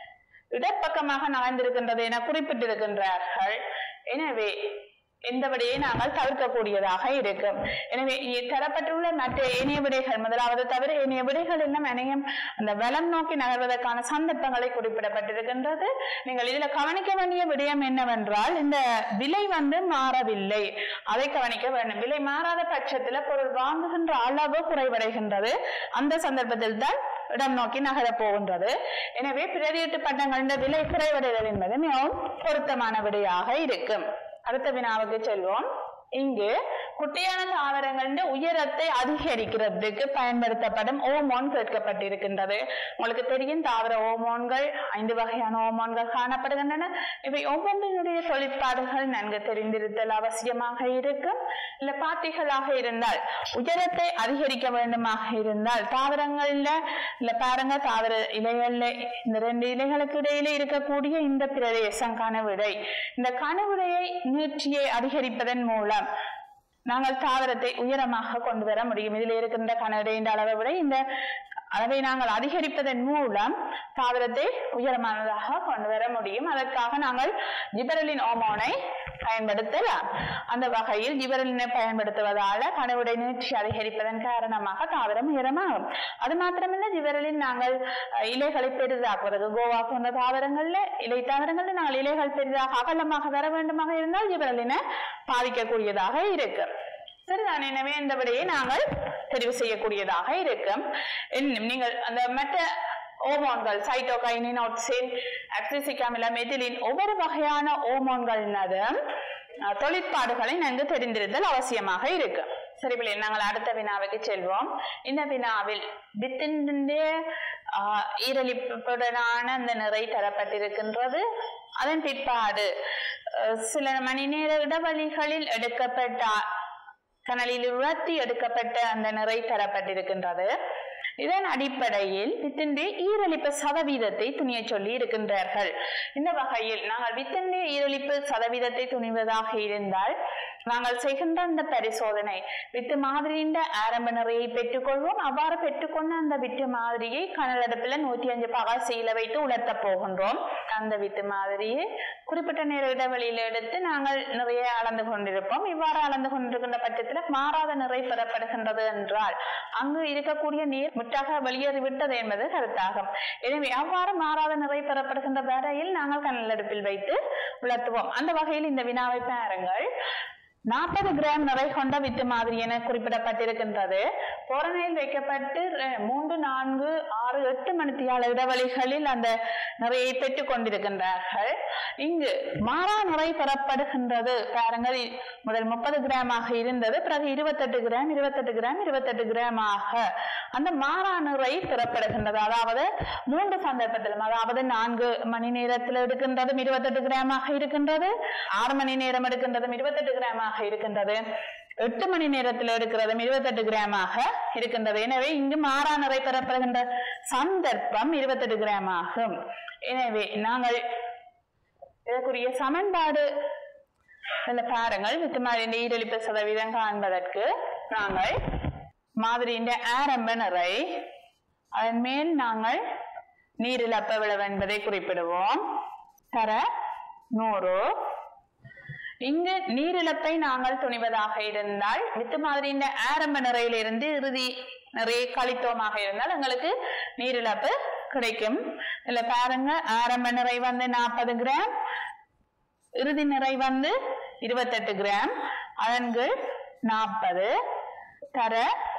இடப்பக்கமாக நகர்ந்திருக்கின்றது என குறிப்பிட்டிருக்கின்றார்கள் எனவே எந்த விடையை நாங்கள் தவிர்க்கக்கூடியதாக இருக்கும் எனவே இங்கே தரப்பட்டுள்ள மற்ற ஏனைய விடைகள் முதலாவது தவிர ஏனைய விடைகள் இன்னும் அனையும் அந்த வலம் நோக்கி நகர்வதற்கான சந்தர்ப்பங்களை குறிப்பிடப்பட்டிருக்கின்றது நீங்கள் இதுல கவனிக்க வேண்டிய விடயம் என்னவென்றால் இந்த விலை வந்து மாறவில்லை அதை கவனிக்க வேண்டும் விலை மாறாத பட்சத்துல பொருள் வாங்குகின்ற அளவு குறைவடைகின்றது அந்த சந்தர்ப்பத்தில் தான் இடம் நோக்கி நகரப் போகின்றது எனவே பிரதியீட்டு பண்டங்களின் விலை குறைவடைதல் என்பது மிகவும் பொருத்தமான விடையாக இருக்கும் அடுத்த வினாவுக்கு செல்வோம் இங்கு குட்டியான தாவரங்களின் உயரத்தை அதிகரிக்கிறதுக்கு பயன்படுத்தப்படும் ஓமோன் கேட்கப்பட்டிருக்கின்றது உங்களுக்கு தெரியும் தாவர ஓமோன்கள் ஐந்து வகையான ஓமோன்கள் காணப்படுகின்றன இவை ஒவ்வொன்றினுடைய தொழிற்பாடுகள் நன்கு தெரிந்திருத்தல் அவசியமாக இருக்கும் இல்ல பாத்திகளாக இருந்தால் உயரத்தை அதிகரிக்க வேண்டுமாக இருந்தால் தாவரங்கள்ல இல்ல பாருங்க தாவர இலைகள்ல இந்த ரெண்டு இலைகளுக்கு இடையில இருக்கக்கூடிய இந்த பிரதேசம் கனவிடை இந்த கனவிடையை நீட்சியை அதிகரிப்பதன் மூலம் நாங்கள் தாவரத்தை உயரமாக கொண்டு வர முடியும் இதில் இருக்கின்ற கனவிடையின் அளவை விட இந்த அளவை நாங்கள் அதிகரிப்பதன் மூலம் தாவரத்தை உயரமானதாக கொண்டு வர முடியும் அதற்காக நாங்கள் ஜிபரலின் ஹோமோனை பயன்படுத்தலாம் அந்த வகையில் ஜிபரலினை பயன்படுத்துவதால கனவுடை நீட்சி அதிகரிப்பதன் காரணமாக தாவரம் உயரமாகும் அது மாத்திரமல்ல ஜிபரலில் நாங்கள் அஹ், இலைகளை பெரிதாக்குவதற்கு கோவா போன்ற தாவரங்கள்ல இலை தாவரங்கள்ல நாங்கள் இலைகள் பெரிதாக அகலமாக வர வேண்டுமாக இருந்தால் ஜிபரலினை பாதிக்கக்கூடியதாக இருக்கு சரிதான் எனவே இந்த விடையை நாங்கள் தெரிவு செய்யக்கூடியதாக இருக்கும் இன்னும் நீங்கள் அந்த மற்ற ஓமோன்கள் சைட்டோகைனின் ஆக்சின் அக்சிசிக் அமிலம் மெதிலின் ஒவ்வொரு வகையான ஓமோன்களினதும் அஹ், தொழிற்பாடுகளை நன்கு தெரிந்திருத்தல் அவசியமாக இருக்கு சரி பிள்ளை நாங்கள் அடுத்த வினாவுக்கு செல்வோம் இந்த வினாவில் வித்தினுடைய ஆஹ், ஈரலிப்புடனான அந்த நிறை தரப்பட்டிருக்கின்றது அதன் பிற்பாடு அஹ், சில மணி நேர இடைவெளிகளில் எடுக்கப்பட்ட கனலில் உலர்த்தி எடுக்கப்பட்ட அந்த நிறை தரப்பட்டிருக்கின்றது இதன் அடிப்படையில் வித்தினுடைய ஈரலிப்பு சதவீதத்தை துணிய சொல்லி இருக்கின்றார்கள் இந்த வகையில் நாங்கள் வித்தினுடைய ஈரலிப்பு சதவீதத்தை துணிவதாக இருந்தால் நாங்கள் செய்கின்ற அந்த பரிசோதனை வித்து மாதிரியின் ஆரம்ப நிறையை பெற்றுக்கொள்வோம் அவ்வாறு பெற்றுக்கொண்ட அந்த வித்து மாதிரியை கனலடுப்பில் நூத்தி அஞ்சு பகாசியில வைத்து உலர்த்த போகின்றோம் அந்த வித்து மாதிரியை குறிப்பிட்ட நேர இடைவெளியில் எடுத்து நாங்கள் நிறைய அளந்து கொண்டிருப்போம் இவ்வாறு அளந்து கொண்டிருக்கின்ற பட்சத்தில் மாறாத நிறை பெறப்படுகின்றது என்றால் அங்கு இருக்கக்கூடிய நீர் முற்றாக வெளியேறிவிட்டது என்பது கருத்தாகும் எனவே அவ்வாறு மாறாத நிறை பெறப்படுகின்ற வரையில் நாங்கள் கனலடுப்பில் வைத்து உலர்த்துவோம் அந்த வகையில் இந்த வினாவை பாருங்கள் நாற்பது கிராம் நிறை கொண்ட வித்து மாதிரி என குறிப்பிடப்பட்டிருக்கின்றது பொறனையில் வைக்கப்பட்டு ரெ- மூன்று நான்கு ஆறு எட்டு மணித்தியால இடைவெளிகளில் அந்த நிறையை பெற்றுக் கொண்டிருக்கின்றார்கள் இங்கு மாறா நிறை பெறப்படுகின்றது பாருங்கள் இ- முதல் முப்பது கிராமாக இருந்தது பிறகு இருபத்தெட்டு கிராம் இருபத்தெட்டு கிராம் இருபத்தெட்டு கிராமாக அந்த மாறா நிறை பெறப்படுகின்றது அதாவது மூன்று சந்தர்ப்பத்திலும் அதாவது நான்கு மணி நேரத்தில் எடுக்கின்றதும் இருபத்தெட்டு கிராமாக இருக்கின்றது ஆறு மணி நேரம் எடுக்கின்றதும் இருபத்தெட்டு கிராமாக இருக்கின்றது எட்டு மணி நேரத்தில் எடுக்கிறதும் இருபத்தெட்டு கிராமாக இருக்கின்றது எனவே இங்கு மாறா நிறை பெறப்படுகின்ற சந்தர்ப்பம் இருபத்தெட்டு கிராம் ஆகும் எனவே நாங்கள் இதற்குரிய சமன்பாடு இதுல பாருங்கள் வித்துமாரின் ஈரலிப்பு சதவீதம் காண்பதற்கு நாங்கள் மாதிரியின் ஆரம்ப நிறை அதன் மேல் நாங்கள் நீரிழப்ப விளைவு என்பதை குறிப்பிடுவோம் தர நூறு இங்கு நீரிழப்பை நாங்கள் துணிவதாக இருந்தால் வித்து மாதிரியின் ஆரம்ப நிறையிலிருந்து இறுதி நிறைய கழித்தோமாக இருந்தால் எங்களுக்கு நீரிழப்பு கிடைக்கும் இதுல பாருங்க ஆரம்ப நிறை வந்து நாற்பது கிராம் இறுதி நிறை வந்து இருபத்தெட்டு கிராம் அதன்கு நாற்பது தர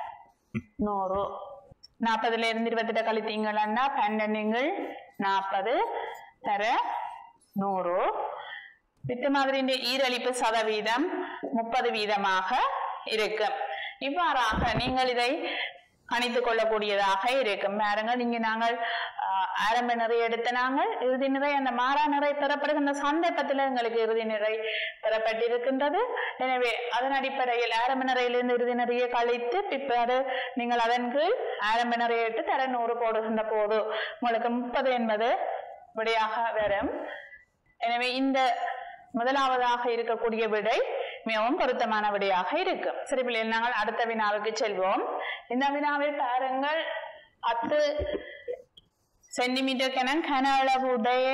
நூறு நாற்பதுல இருந்து இருபத்தெட்டு கழித்தீங்கன்னா பன்னெண்டுங்கள் நாற்பது தர நூறு வித்து மாதிரியின் ஈரலிப்பு சதவீதம் முப்பது வீதமாக இருக்கும் இவ்வாறாக நீங்கள் இதை கணித்துக் கொள்ளக்கூடியதாக இருக்கும் பாருங்கள் இங்கு நாங்கள் ஆஹ், ஆரம்ப நிறை எடுத்த நாங்கள் இறுதி நிறை அந்த மாறா நிறை பெறப்படுகின்ற சந்தர்ப்பத்தில் எங்களுக்கு இறுதி நிறை பெறப்பட்டிருக்கின்றது எனவே அதன் அடிப்படையில் ஆரம்ப நிறையிலிருந்து இறுதி நிறையை கழித்து பிற்பாடு நீங்கள் அதன் கீழ் ஆரம்ப நிறையை எடுத்து தர நூறு போடுகின்ற போது உங்களுக்கு முப்பது என்பது விடையாக வரும் எனவே இந்த முதலாவதாக இருக்கக்கூடிய விடை மிகவும் பொருத்தமான விடையாக இருக்கும் சரி பிள்ளைகள் நாங்கள் அடுத்த வினாவுக்கு செல்வோம் இந்த வினாவில் பாருங்கள் பத்து சென்டிமீட்டர் கன கன அளவுடைய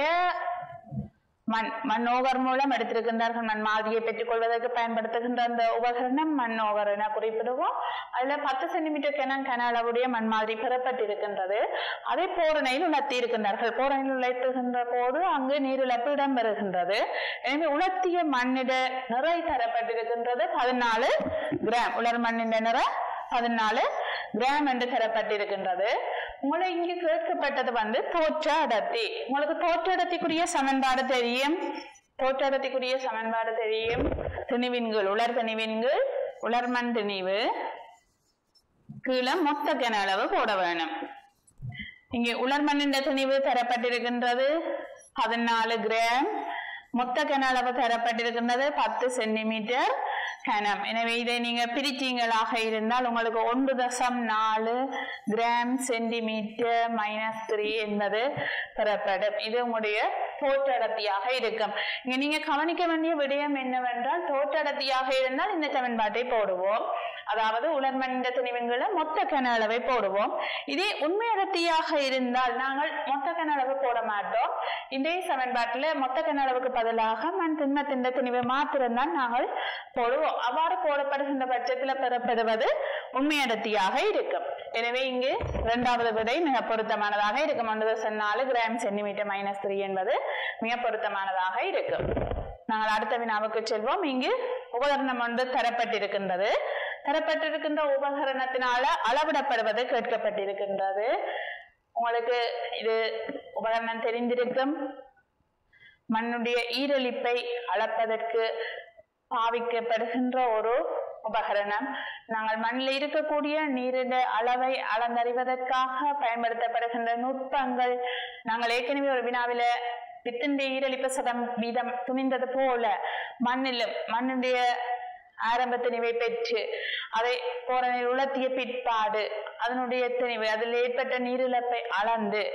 மண் மண்ணோவர் மூலம் எடுத்திருக்கின்றார்கள் மண் மாதிரியை பெற்றுக் கொள்வதற்கு பயன்படுத்துகின்ற அந்த உபகரணம் மண்ணோவர் என குறிப்பிடுவோம் அதுல பத்து சென்டிமீட்டர் கன கன அளவுடைய மண் மாதிரி பெறப்பட்டிருக்கின்றது அதை போரணையில் உலர்த்தி இருக்கின்றார்கள் போரணையில் உலர்த்துகின்ற போது அங்கு நீரிழப்பு இடம்பெறுகின்றது எனவே உலர்த்திய மண்ணிட நிறை தரப்பட்டிருக்கின்றது பதினாலு கிராம் உலர் மண்ணின் நிறை பதினாலு கிராம் என்று தரப்பட்டிருக்கின்றது உங்களை இங்கு கேட்கப்பட்டது வந்து தோற்ற அடர்த்தி உங்களுக்கு தோற்ற அடர்த்திக்குரிய சமன்பாடு தெரியும் தோற்ற அடர்த்திக்குரிய சமன்பாடு தெரியும் திணிவின்கள் உலர் திணிவின்கள் உலர்மண் திணிவு கீழே மொத்த கன அளவு போட வேணும் இங்கே உலர்மண்ணின் திணிவு தரப்பட்டிருக்கின்றது பதினாலு கிராம் மொத்த கன அளவு தரப்பட்டிருக்கின்றது பத்து சென்டிமீட்டர் கனம் எனவே இதை நீங்க பிரிச்சீங்களாக இருந்தால் உங்களுக்கு ஒன்று தசம் நாலு கிராம் சென்டிமீட்டர் மைனஸ் த்ரீ என்பது பெறப்படும் இது உங்களுடைய தோற்றடர்த்தியாக இருக்கும் இங்க நீங்க கவனிக்க வேண்டிய விடயம் என்னவென்றால் தோற்றடர்த்தியாக இருந்தால் இந்த சமன்பாட்டை போடுவோம் அதாவது உலர்மண்ட திணிவுங்களை மொத்த கன அளவை போடுவோம் இதே உண்மை அடர்த்தியாக இருந்தால் நாங்கள் மொத்த கன அளவு போட மாட்டோம் இதே சமன்பாட்டில் மொத்த கன அளவுக்கு பதிலாக மண் திண்மத்தின் திணிவை மாத்திரம்தான் நாங்கள் போடுவோம் அவ்வாறு போடப்படுகின்ற பட்சத்தில் பெறப்படுவது உண்மை அடர்த்தியாக இருக்கும் எனவே இங்கு இரண்டாவது விடை மிக பொருத்தமானதாக இருக்கும் ஒன்று தசம் நாலு கிராம் சென்டிமீட்டர் மைனஸ் த்ரீ என்பது மிக பொருத்தமானதாக இருக்கும் நாங்கள் அடுத்த வினாவுக்கு செல்வோம் இங்கு உபகரணம் ஒன்று தரப்பட்டிருக்கின்றது தரப்பட்டிருக்கின்ற உபகரணத்தினால அளவிடப்படுவது கேட்கப்பட்டிருக்கின்றது உங்களுக்கு இது உபகரணம் தெரிந்திருக்கும் மண்ணுடைய ஈரலிப்பை அளப்பதற்கு பாவிக்கப்படுகின்ற ஒரு உபகரணம் நாங்கள் மண்ணில் இருக்கக்கூடிய நீரின் அளவை அளந்தறிவதற்காக பயன்படுத்தப்படுகின்ற நுட்பங்கள் நாங்கள் ஏற்கனவே ஒரு வினாவில வித்தினுடைய ஈரலிப்பு சதம் வீதம் துணிந்தது போல மண்ணிலும் மண்ணுடைய ஆரம்ப திணிவை பெற்று அதை போற உலர்த்திய பிற்பாடு அதனுடைய திணிவு அதில் ஏற்பட்ட நீரிழப்பை அளந்து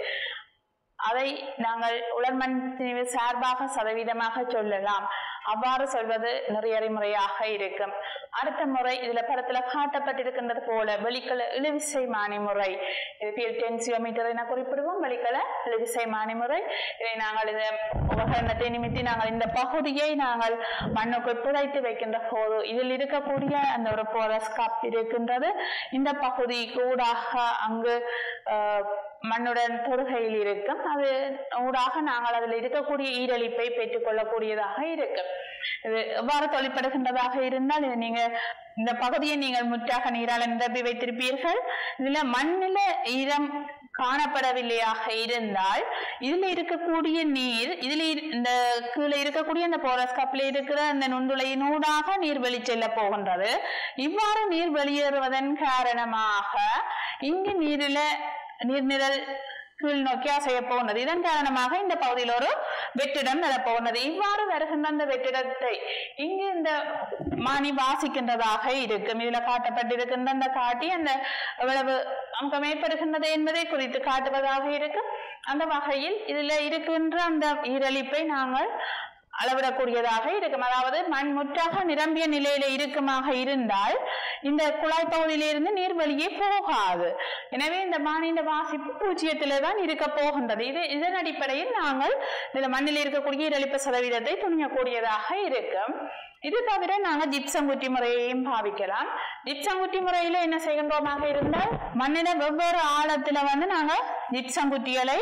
அதை நாங்கள் உலர்மண் திணிவு சார்பாக சதவீதமாக சொல்லலாம் அவ்வாறு சொல்வது நெறியறிமுறையாக இருக்கும் அடுத்த முறை இதுல படத்துல காட்டப்பட்டிருக்கின்றது போல வெளிக்கல இழுவிசை மானிமுறை டென்சியோமீட்டர் என குறிப்பிடுவோம் வெளிக்கல இழுவிசை மானிமுறை இதை நாங்கள் இந்த உபகரணத்தை நிமித்தி நாங்கள் இந்த பகுதியை நாங்கள் மண்ணுக்குள் புதைத்து வைக்கின்ற போது இதில் இருக்கக்கூடிய அந்த ஒரு போரஸ் கப் இருக்கின்றது இந்த பகுதி கூடாக அங்கு ஆஹ், மண்ணுடன் தொடுகையில் இருக்கும் அது ஊடாக நாங்கள் அதில் இருக்கக்கூடிய ஈரலிப்பை பெற்றுக்கொள்ளக்கூடியதாக இருக்கும் இது எவ்வாறு தொழிற்படுகின்றதாக இருந்தால் இது நீங்க இந்த பகுதியை நீங்கள் முற்றாக நீரால் நிரப்பி வைத்திருப்பீர்கள் இதுல மண்ணில ஈரம் காணப்படவில்லையாக இருந்தால் இதுல இருக்கக்கூடிய நீர் இதுல இரு- இந்த கீழே இருக்கக்கூடிய இந்த போரஸ் கப்ல இருக்கிற அந்த நுண்துளையினூடாக நீர் வெளிச்செல்ல போகின்றது இவ்வாறு நீர் வெளியேறுவதன் காரணமாக இங்கு நீரில நீர்நிரல் கீழ் நோக்கி அசைய போகின்றது இதன் காரணமாக இந்த பகுதியில் ஒரு வெற்றிடம் வரப்போகின்றது இவ்வாறு வருகின்ற அந்த வெற்றிடத்தை இங்கு இந்த மானி வாசிக்கின்றதாக இருக்கும் இதுல காட்டப்பட்டிருக்கின்ற அந்த காட்டி அந்த எவ்வளவு அங்கம் ஏற்படுகின்றது என்பதை குறித்து காட்டுவதாக இருக்கும் அந்த வகையில் இதுல இருக்கின்ற அந்த ஈரலிப்பை நாங்கள் அளவிடக்கூடியதாக இருக்கும் அதாவது மண் முற்றாக நிரம்பிய நிலையில இருக்குமாக இருந்தால் இந்த குழாய் பகுதியிலிருந்து நீர் வெளியே போகாது எனவே இந்த மானின் வாசிப்பு பூஜ்ஜியத்தில தான் இருக்க போகின்றது இது இதன் அடிப்படையில் நாங்கள் இந்த மண்ணில் இருக்கக்கூடிய ஈரலிப்பு சதவீதத்தை துணியக்கூடியதாக இருக்கும் இது தவிர நாங்க ஜிப்சங்குட்டி முறையையும் பாவிக்கலாம் ஜிப்சங்குட்டி முறையில என்ன செய்கின்றோமாக இருந்தால் மண்ணில வெவ்வேறு ஆழத்துல வந்து நாங்க ஜிப்சங்குட்டிகளை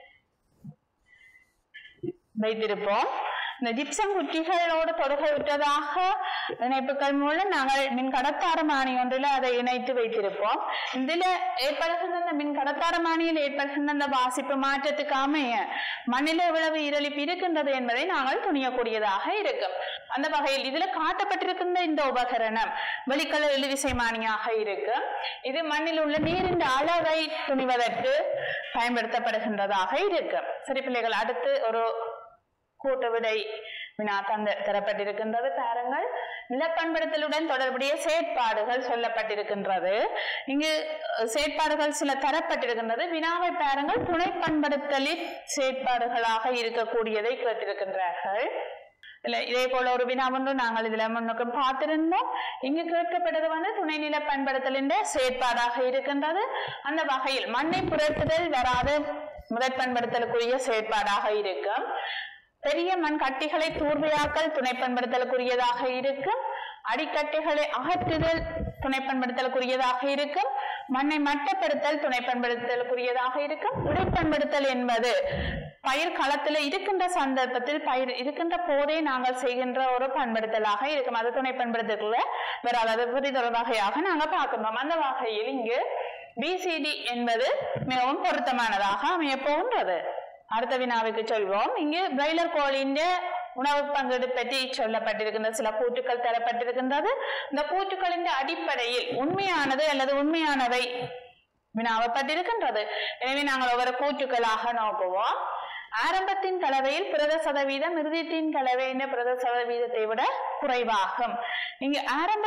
வைத்திருப்போம் இந்த ஜிப்சம் குட்டிகளோடு தொடர்பு விட்டதாக இணைப்புகள் மூலம் நாங்கள் மின் கடத்தாரமானி ஒன்றில் அதை இணைத்து வைத்திருப்போம் இதுல ஏற்படுகின்ற அந்த மின் கடத்தாரமானியில் ஏற்படுகின்ற அந்த வாசிப்பு மாற்றத்துக்கு அமைய மண்ணில் எவ்வளவு ஈரலிப்பு இருக்கின்றது என்பதை நாங்கள் துணியக்கூடியதாக இருக்கும் அந்த வகையில் இதுல காட்டப்பட்டிருக்கின்ற இந்த உபகரணம் வெளிக்கல இழுவிசைமானியாக இருக்கு இது மண்ணில் உள்ள நீரின் அளவை துணிவதற்கு பயன்படுத்தப்படுகின்றதாக இருக்கு சரி பிள்ளைகள் அடுத்து ஒரு கூட்டு விடை வினா தந்த தரப்பட்டிருக்கின்றது பாருங்கள் நிலப்பண்படுத்தலுடன் தொடர்புடைய செயற்பாடுகள் சொல்லப்பட்டிருக்கின்றது இங்கு அஹ், செயற்பாடுகள் சில தரப்பட்டிருக்கின்றது வினாவை பாருங்கள் துணை பண்படுத்தலில் செயற்பாடுகளாக இருக்கக்கூடியதை கேட்டிருக்கின்றார்கள் இல்ல இதே போல ஒரு வினா ஒன்று நாங்கள் இதுல முன்னுக்கு பார்த்திருந்தோம் இங்கு கேட்கப்பட்டது வந்து துணைநில பண்படுத்தலின் செயற்பாடாக இருக்கின்றது அந்த வகையில் மண்ணை புரட்டுதல் வராத முதற் பண்படுத்தலுக்குரிய செயற்பாடாக இருக்கும் பெரிய மண் கட்டிகளை தூர்வையாக்கல் துணை பண்படுத்தலுக்குரியதாக இருக்கும் அடிக்கட்டிகளை அகற்றுதல் துணை பண்படுத்தலுக்குரியதாக இருக்கும் மண்ணை மட்டப்படுத்தல் துணை பண்படுத்தலுக்குரியதாக இருக்கும் உடைப்பண்படுத்தல் என்பது பயிர் களத்துல இருக்கின்ற சந்தர்ப்பத்தில் பயிர் இருக்கின்ற போதே நாங்கள் செய்கின்ற ஒரு பண்படுத்தலாக இருக்கும் அது துணை பண்படுத்தலுக்குள்ள வராது அது புரிதொரு வகையாக நாங்க பார்க்கணும் அந்த வகையில் இங்கு பிசிடி என்பது மிகவும் பொருத்தமானதாக அமைய போகின்றது அடுத்த வினாவுக்கு சொல்வோம் இங்கு பிராய்லர் கோழியின் உணவு பங்கீடு பற்றி சொல்லப்பட்டிருக்கின்ற சில கூற்றுக்கள் தரப்பட்டிருக்கின்றது இந்த கூற்றுக்களின் அடிப்படையில் உண்மையானது அல்லது உண்மையானவை வினாவப்பட்டிருக்கின்றது எனவே நாங்கள் ஒவ்வொரு கூற்றுக்களாக நோக்குவோம் ஆரம்பத்தின் கலவையில் பிரத சதவீதம் இறுதியத்தின் கலவையின் பிரத சதவீதத்தை விட குறைவாகும் இங்கு ஆரம்பத்தில்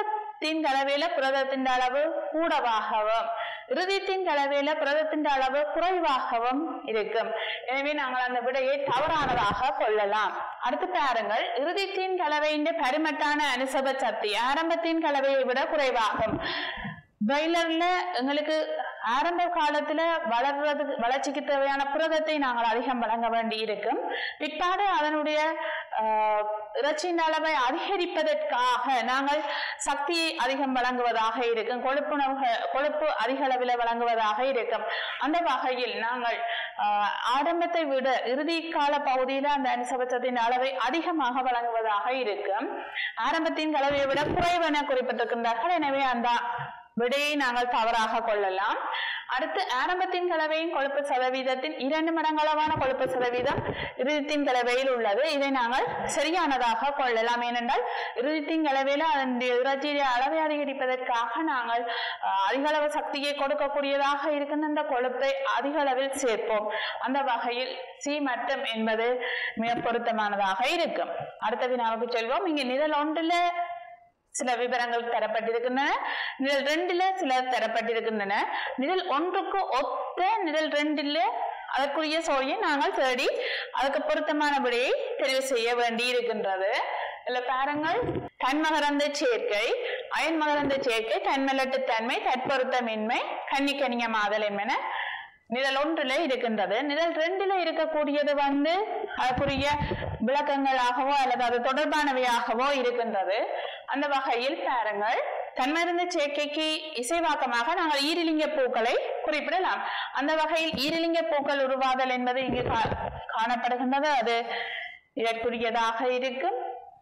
ஆரம்பத்தின் கலவையில புரதத்தின் அளவு கூடவாகவும் இறுதித்தின் கலவையில புரதத்தின் அளவு குறைவாகவும் இருக்கும் எனவே நாங்கள் அந்த விடையை தவறானதாக கொள்ளலாம் அடுத்து பாருங்கள் இறுதித்தின் கலவையின் பரிமட்டான அனுசப சக்தி ஆரம்பத்தின் கலவையை விட குறைவாகும் பாய்லர்ல எங்களுக்கு ஆரம்ப காலத்துல வளர்றதுக்கு வளர்ச்சிக்கு தேவையான புரதத்தை நாங்கள் அதிகம் வழங்க வேண்டி இருக்கும் பிற்பாடு அதனுடைய ஆஹ், இறைச்சியின் அளவை அதிகரிப்பதற்காக நாங்கள் சக்தியை அதிகம் வழங்குவதாக இருக்கும் கொழுப்புணவு கொழுப்பு அதிக அளவில் வழங்குவதாக இருக்கும் அந்த வகையில் நாங்கள் ஆஹ், ஆரம்பத்தை விட இறுதி கால பகுதியில அந்த அனுசபட்சத்தின் அளவை அதிகமாக வழங்குவதாக இருக்கும் ஆரம்பத்தின் கலவையை விட குறைவென குறிப்பிட்டிருக்கின்றார்கள் எனவே அந்த விடையை நாங்கள் தவறாக கொள்ளலாம் அடுத்து ஆரம்பத்தின் கலவையின் கொழுப்பு சதவீதத்தின் இரண்டு மடங்களவான கொழுப்பு சதவீதம் இறுதித்தின் கலவையில் உள்ளது இதை நாங்கள் சரியானதாக கொள்ளலாம் ஏனென்றால் இறுதித்தின் கலவையில அதனுடைய இறைச்சியை அளவை அதிகரிப்பதற்காக நாங்கள் அஹ், அதிக அளவு சக்தியை கொடுக்கக்கூடியதாக இருக்கின்ற இந்த கொழுப்பை அதிக அளவில் சேர்ப்போம் அந்த வகையில் சி மட்டம் என்பது மிக பொருத்தமானதாக இருக்கும் அடுத்த வினாவுக்கு செல்வோம் இங்கே நிரல் ஒன்றுல சில விவரங்கள் தரப்பட்டிருக்கின்றன நிரல் ரெண்டுல சில தரப்பட்டிருக்கின்றன நிரல் ஒன்றுக்கு ஒத்த நிரல் ரெண்டுல அதற்குரிய சோழியை நாங்கள் தேடி அதுக்கு பொருத்தமான விடையை தெரிவு செய்ய வேண்டி இருக்கின்றது இதுல பாருங்கள் தன்மகரந்த சேர்க்கை அயன் மகரந்த சேர்க்கை தன்மலட்டு தன்மை தற்பொருத்தமின்மை கன்னிக்கனிய மாதல் என்பன நிரல் ஒன்றுல இருக்கின்றது நிரல் ரெண்டுல இருக்கக்கூடியது வந்து அதற்குரிய விளக்கங்களாகவோ அல்லது அது தொடர்பானவையாகவோ இருக்கின்றது அந்த வகையில் பாருங்கள் தன்மருந்து சேர்க்கைக்கு இசைவாக்கமாக நாங்கள் ஈரிலிங்க பூக்களை குறிப்பிடலாம் அந்த வகையில் ஈரிலிங்க பூக்கள் உருவாதல் என்பது இங்கு கா- காணப்படுகின்றது அது இதற்குரியதாக இருக்கும்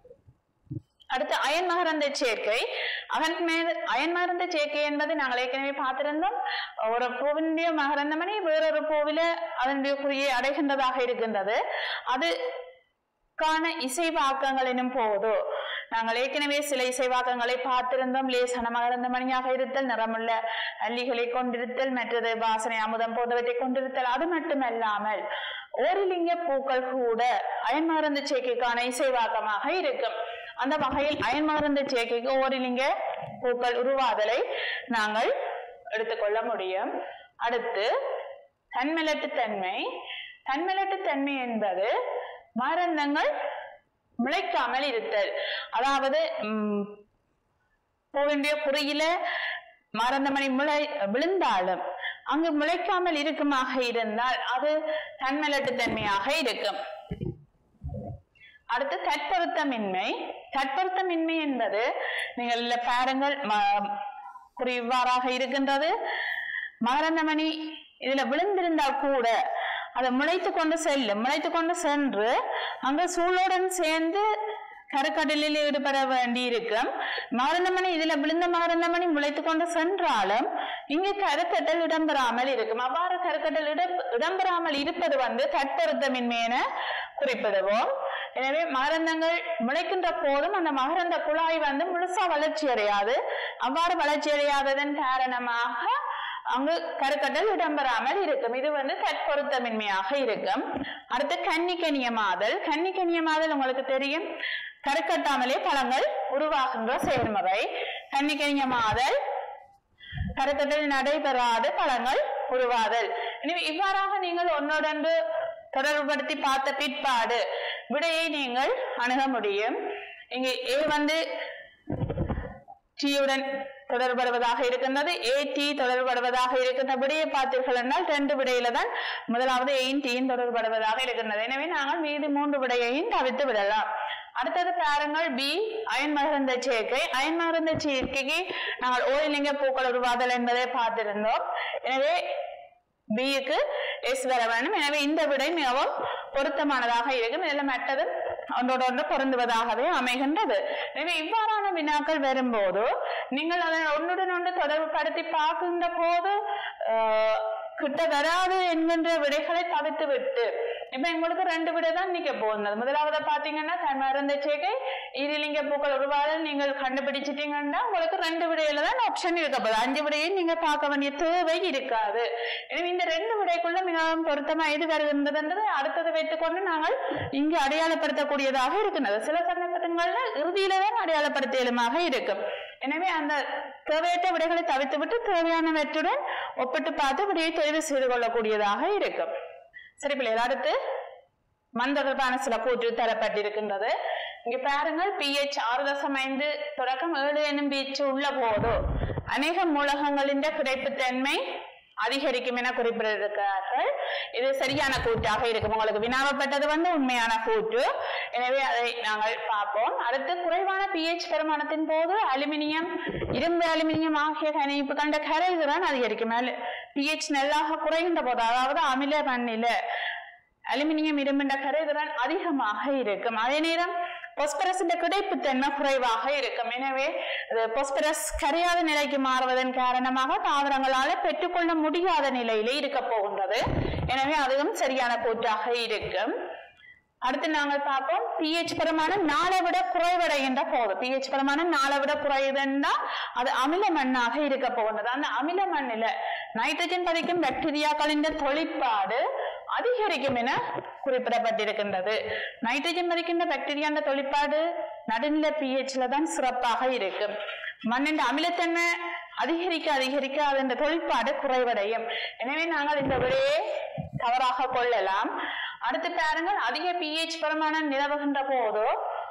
அடுத்து அயன் மகரந்த சேர்க்கை அகன் மே- அயன் மகரந்த சேர்க்கை என்பது நாங்கள் ஏற்கனவே பார்த்திருந்தோம் ஒரு பூவினுடைய மகரந்தமணி வேறொரு பூவில அதனுடைய குறியை அடைகின்றதாக இருக்கின்றது அது காண இசைவாக்கங்கள் எனும் போது நாங்கள் ஏற்கனவே சில இசைவாக்கங்களை பார்த்திருந்தோம் லேசான மகரந்த மணியாக இருத்தல் நிறமுள்ள அல்லிகளை கொண்டிருத்தல் மற்றது வாசனை அமுதம் போன்றவற்றை கொண்டிருத்தல் அது மட்டுமல்லாமல் ஓரிலிங்க பூக்கள் கூட அயன் மகரந்த சேர்க்கைக்கான இசைவாக்கமாக இருக்கும் அந்த வகையில் அயன் மகரந்த சேர்க்கைக்கு ஓரிலிங்க பூக்கள் உருவாதலை நாங்கள் எடுத்துக்கொள்ள முடியும் அடுத்து தன்மிலட்டு தன்மை தன்மிலட்டு தன்மை என்பது மகரந்தங்கள் முளைக்காமல் இருத்தல் அதாவது ம், பூவினுடைய குறியில மரந்தமணி முளை விழுந்தாலும் அங்கு முளைக்காமல் இருக்குமாக இருந்தால் அது தன்மலட்டு தன்மையாக இருக்கும் அடுத்து தற்பொருத்தமின்மை தற்பொருத்தமின்மை என்பது நீங்கள் இதுல பாருங்கள் ம- குறி இவ்வாறாக இருக்கின்றது மகரந்தமணி இதுல விழுந்திருந்தால் கூட அதை முளைத்து கொண்டு செல்லும் முளைத்து கொண்டு சென்று அங்க சூழலுடன் சேர்ந்து கருக்கடலில் ஈடுபட வேண்டி இருக்கும் மகரந்தமணி இதுல விழுந்த மகரந்தமணி முளைத்து கொண்டு சென்றாலும் இங்கு கருக்கட்டல் இடம்பெறாமல் இருக்கும் அவ்வாறு கருக்கட்டல் இடம் இடம்பெறாமல் இருப்பது வந்து தற்பொருத்தமின்மை என குறிப்பிடுவோம் எனவே மகரந்தங்கள் முளைக்கின்ற போதும் அந்த மகரந்த குழாய் வந்து முழுசா வளர்ச்சி அடையாது அவ்வாறு வளர்ச்சி அடையாததன் காரணமாக அங்கு கருக்கட்டல் இடம்பெறாமல் இருக்கும் இது வந்து தற்பொருத்தமின்மையாக இருக்கும் அடுத்து கன்னிக்கனியமாதல் கன்னிக்கனியமாதல் உங்களுக்கு தெரியும் கருக்கட்டாமலே பழங்கள் உருவாகின்ற செயல்முறை கன்னிக்கனியமாதல் கருக்கட்டல் நடைபெறாத பழங்கள் உருவாதல் எனவே இவ்வாறாக நீங்கள் ஒன்னோடொன்று தொடர்புபடுத்தி பார்த்த பிற்பாடு விடையை நீங்கள் அணுக முடியும் இங்கே ஏ வந்து டியுடன் தொடர்படுவதாக இருக்கின்றது ஏ டி தொடர்படுவதாக இருக்கின்ற விடையை பார்த்தீர்கள் என்றால் ரெண்டு விடையில தான் முதலாவது ஏயின் டீயும் தொடர்படுவதாக இருக்கின்றது எனவே நாங்கள் மீதி மூன்று விடையையும் தவிர்த்து விடலாம் அடுத்தது பாருங்கள் பி அயன் மகரந்த சேர்க்கை அயன் மகரந்த சேர்க்கைக்கு நாங்கள் ஓரிலிங்க பூக்கள் உருவாதல் என்பதை பார்த்திருந்தோம் எனவே பிக்கு எஸ் வர வேண்டும் எனவே இந்த விடை மிகவும் பொருத்தமானதாக இருக்கும் இதில் மற்றது ஒன்றோடு ஒன்று பொருந்துவதாகவே அமைகின்றது எனவே இவ்வாறான வினாக்கள் வரும்போது நீங்கள் அதை ஒன்றுடன் ஒன்று தொடர்பு படுத்தி பார்க்கின்ற போது ஆஹ், கிட்ட வராது என்கின்ற விடைகளை தவிர்த்து விட்டு இப்ப எங்களுக்கு ரெண்டு விடை தான் நிக்க போகுது முதலாவது பாத்தீங்கன்னா தன்மருந்த சேர்க்கை ஈரிலிங்க பூக்கள் உருவாதல் நீங்கள் கண்டுபிடிச்சிட்டீங்கன்னா உங்களுக்கு ரெண்டு விடையில தான் ஆப்ஷன் இருக்க போகுது அஞ்சு விடையும் நீங்க பார்க்க வேண்டிய தேவை இருக்காது எனவே இந்த ரெண்டு விடைக்குள்ள மிகவும் பொருத்தமா எது வருகின்றதுன்றது அடுத்தது வைத்துக்கொண்டு நாங்கள் இங்கு அடையாளப்படுத்தக்கூடியதாக இருக்கின்றது சில சந்தர்ப்பங்கள்ல இறுதியில தான் அடையாளப்படுத்தியலுமாக இருக்கும் எனவே அந்த தேவையற்ற விடைகளை தவிர்த்துவிட்டு தேவையானவற்றுடன் ஒப்பிட்டு பார்த்து விடையை தெரிவு செய்து கொள்ளக்கூடியதாக இருக்கும் சரி பிள்ளைகள் அடுத்து மண் தொடர்பான சில கூற்று தரப்பட்டிருக்கின்றது இங்க பாருங்கள் பிஹெச் ஆறு தசம் ஐந்து தொடக்கம் ஏழு எனும் பீச்சு உள்ள போது அநேக மூலகங்களின் கிடைப்புத்தன்மை அதிகரிக்கும் என குறிப்பிட்டிருக்கிறார்கள் இது சரியான கூற்றாக இருக்கும் உங்களுக்கு வினாவப்பட்டது வந்து உண்மையான கூற்று எனவே அதை நாங்கள் பார்ப்போம் அடுத்து குறைவான பிஹெச் பெருமானத்தின் போது அலுமினியம் இரும்பு அலுமினியம் ஆகிய கணிப்பு கண்ட கரைதிறன் அதிகரிக்கும் பிஹெச் நல்லாக குறைகின்ற போது அதாவது அமில மண்ணில அலுமினியம் இரும்பின்ற கரைதிறன் அதிகமாக இருக்கும் அதே நேரம் பொஸ்பரஸ் கிடைப்புத்தன்மை குறைவாக இருக்கும் எனவே பொஸ்பரஸ் கரையாத நிலைக்கு மாறுவதன் காரணமாக தாவரங்களால பெற்றுக்கொள்ள முடியாத நிலையிலே இருக்க போகின்றது எனவே அதுவும் சரியான கூற்றாக இருக்கும் அடுத்து நாங்கள் பார்ப்போம் பிஹெச் பெருமானம் நாளை விட குறைவடைகின்ற போது பிஹெச் பெருமானம் நாளை விட குறையுதுன்னா அது அமில மண்ணாக இருக்க போகின்றது அந்த அமில மண்ணில நைட்ரஜன் பதிக்கும் பாக்டீரியாக்களின் தொழிற்பாடு அதிகரிக்கும் என குறிப்பிடப்பட்டிருக்கின்றது நைட்ரஜன் பதிக்கின்ற பாக்டீரியா தொழிற்பாடு நடுநிலை பிஹெச்ல தான் சிறப்பாக இருக்கும் மண்ணின் அமிலத்தன்மை அதிகரிக்க அதிகரிக்க அதன் தொழிற்பாடு குறைவடையும் எனவே நாங்கள் இந்த விடையை தவறாக கொள்ளலாம் அடுத்து பாருங்கள் அதிக பிஹெச் பெருமானம் நிலவுகின்ற போது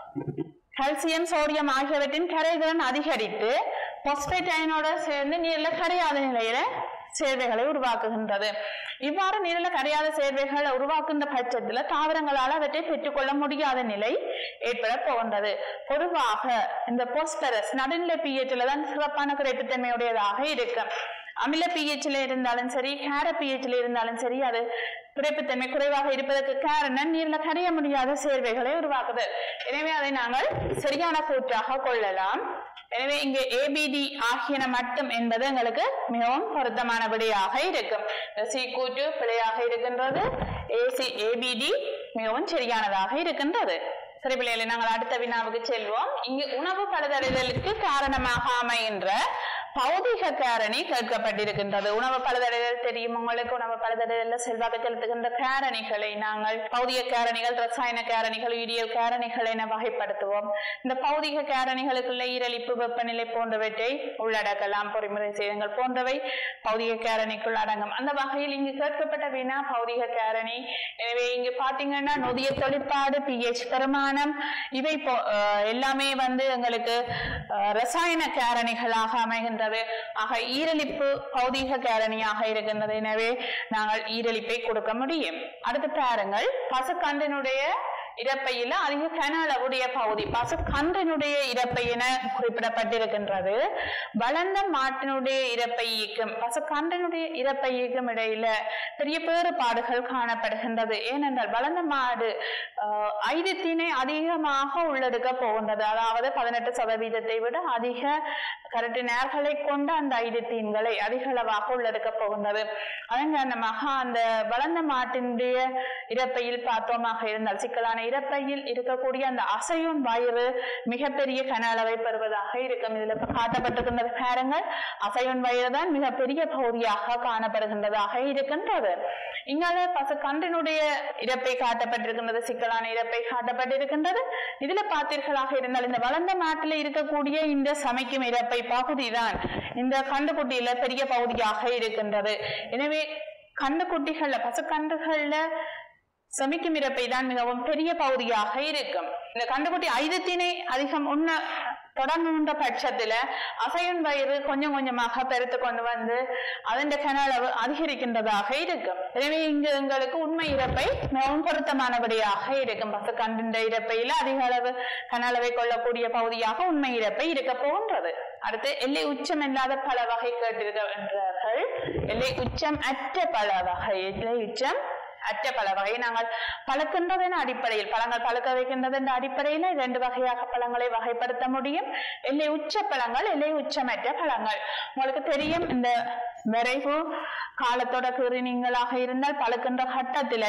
கால்சியம் சோடியம் ஆகியவற்றின் கரைதிறன் அதிகரித்து பாஸ்பேட் அயனோட சேர்ந்து நீர்ல கரையாத நிலையில சேர்வைகளை உருவாக்குகின்றது இவ்வாறு நீரில கரையாத சேர்வைகளை உருவாக்குகின்ற பட்சத்துல தாவரங்களால் அவற்றை பெற்றுக்கொள்ள முடியாத நிலை ஏற்பட போகின்றது பொதுவாக இந்த போஸ்பரஸ் நடுநிலை பிஹெச்ல தான் சிறப்பான கிடைப்புத்தன்மையுடையதாக இருக்கும் அமில பிஹெச்ல இருந்தாலும் சரி கேர பிஹெச்ல இருந்தாலும் சரி அது கிடைப்புத்தன்மை குறைவாக இருப்பதற்கு காரணம் நீர்ல கரைய முடியாத சேர்வைகளை உருவாக்குது எனவே அதை நாங்கள் சரியான கூற்றாக கொள்ளலாம் எனவே இங்கே ஏபிடி ஆகியன மட்டும் என்பது எங்களுக்கு மிகவும் பொருத்தமான விடையாக இருக்கும் சி கூற்று பிழையாக இருக்கின்றது ஏசி ஏபிடி மிகவும் சரியானதாக இருக்கின்றது சரி பிள்ளைகளை நாங்கள் அடுத்த வினாவுக்கு செல்வோம் இங்கு உணவு பழுதடைதலுக்கு காரணமாக அமைகின்ற பௌதிக காரணி கேட்கப்பட்டிருக்கின்றது உணவு பழுதடைதல் தெரியும் உங்களுக்கு உணவு பழுதடைதல்ல செல்வாக்கு செலுத்துகின்ற காரணிகளை நாங்கள் பௌதிக காரணிகள் ரசாயன காரணிகள் உயிரியல் காரணிகள் என வகைப்படுத்துவோம் இந்த பௌதிக காரணிகளுக்குள்ள ஈரலிப்பு வெப்பநிலை போன்றவற்றை உள்ளடக்கலாம் பொறிமுறை சேதங்கள் போன்றவை பௌதிக காரணிக்குள் அடங்கும் அந்த வகையில் இங்கு கேட்கப்பட்ட வினா பௌதிக காரணி எனவே இங்கு பாத்தீங்கன்னா நொதிய தொழிற்பாடு பிஹெச் பெருமானம் இவை போ- அஹ் எல்லாமே வந்து எங்களுக்கு அஹ், ரசாயன காரணிகளாக அமைகின்றது ஆக ஈரலிப்பு பௌதீக காரணியாக இருக்கின்றது எனவே நாங்கள் ஈரலிப்பை கொடுக்க முடியும் அடுத்து பாருங்கள் பசுக்கன்றினுடைய இறப்பையில அதிக கன அளவுடைய பகுதி பசுக்கன்றினுடைய இறப்பை என குறிப்பிடப்பட்டிருக்கின்றது வளர்ந்த மாட்டினுடைய இறப்பை இயக்கம் பசுக்கன்றினுடைய இறப்பை இயக்கம் இடையில பெரிய வேறுபாடுகள் காணப்படுகின்றது ஏனென்றால் வளர்ந்த மாடு ஆஹ், ஐதத்தினை அதிகமாக உள்ளெடுக்க போகின்றது அதாவது பதினெட்டு சதவீதத்தை விட அதிக கரட்டு நேர்களை கொண்ட அந்த ஐதத்தீன்களை அதிக அளவாக உள்ளெடுக்க போகின்றது அதன் காரணமாக அந்த வளர்ந்த மாட்டினுடைய இறப்பையில் பார்த்தோமாக இருந்தால் சிக்கலான இறப்பையில் இருக்கக்கூடிய அந்த அசையும் வயிறு மிகப்பெரிய கன அளவை பெறுவதாக இருக்கும் இதுல இப்ப காட்டப்பட்டிருக்கின்ற பாருங்கள் அசையும் வயிறு தான் மிகப்பெரிய பகுதியாக காணப்படுகின்றதாக இருக்கின்றது இங்கால பசு கன்றினுடைய இறப்பை காட்டப்பட்டிருக்கின்றது சிக்கலான இறப்பை காட்டப்பட்டிருக்கின்றது இதுல பார்த்தீர்களாக இருந்தால் இந்த வளர்ந்த நாட்டில் இருக்கக்கூடிய இந்த சமைக்கும் இறப்பை பகுதிதான் இந்த கண்டுக்குட்டியில பெரிய பகுதியாக இருக்கின்றது எனவே கண்டுக்குட்டிகள்ல பசுக்கன்றுகள்ல சமைக்கும் இறப்பை தான் மிகவும் பெரிய பகுதியாக இருக்கும் இந்த கண்டுக்குட்டி ஐதத்தினை அதிகம் உண்ண தொடங்குகின்ற பட்சத்துல அசையும் வயிறு கொஞ்சம் கொஞ்சமாக பெருத்து கொண்டு வந்து அதன் கன அளவு அதிகரிக்கின்றதாக இருக்கும் எனவே இங்கு எங்களுக்கு உண்மை இறப்பை மிகவும் பொருத்தமானபடியாக இருக்கும் பசு கண்டின்ற இறப்பையில அதிக அளவு கன அளவை கொள்ளக்கூடிய பகுதியாக உண்மை இறப்பை இருக்க போகின்றது அடுத்து எல்லை உச்சம் இல்லாத பல வகை கேட்டிருக்கின்றார்கள் எல்லை உச்சம் அற்ற பல வகை எல்லை உச்சம் அற்ற பல வகை நாங்கள் பழக்கின்றதன் அடிப்படையில் பழங்கள் பழுக்க வைக்கின்றதன் அடிப்படையில் இரண்டு வகையாக பழங்களை வகைப்படுத்த முடியும் எல்லை உச்ச பழங்கள் எல்லை உச்சமற்ற பழங்கள் உங்களுக்கு தெரியும் இந்த விரைவு காலத்தோட கிருணிங்களாக இருந்தால் பழுக்கின்ற கட்டத்தில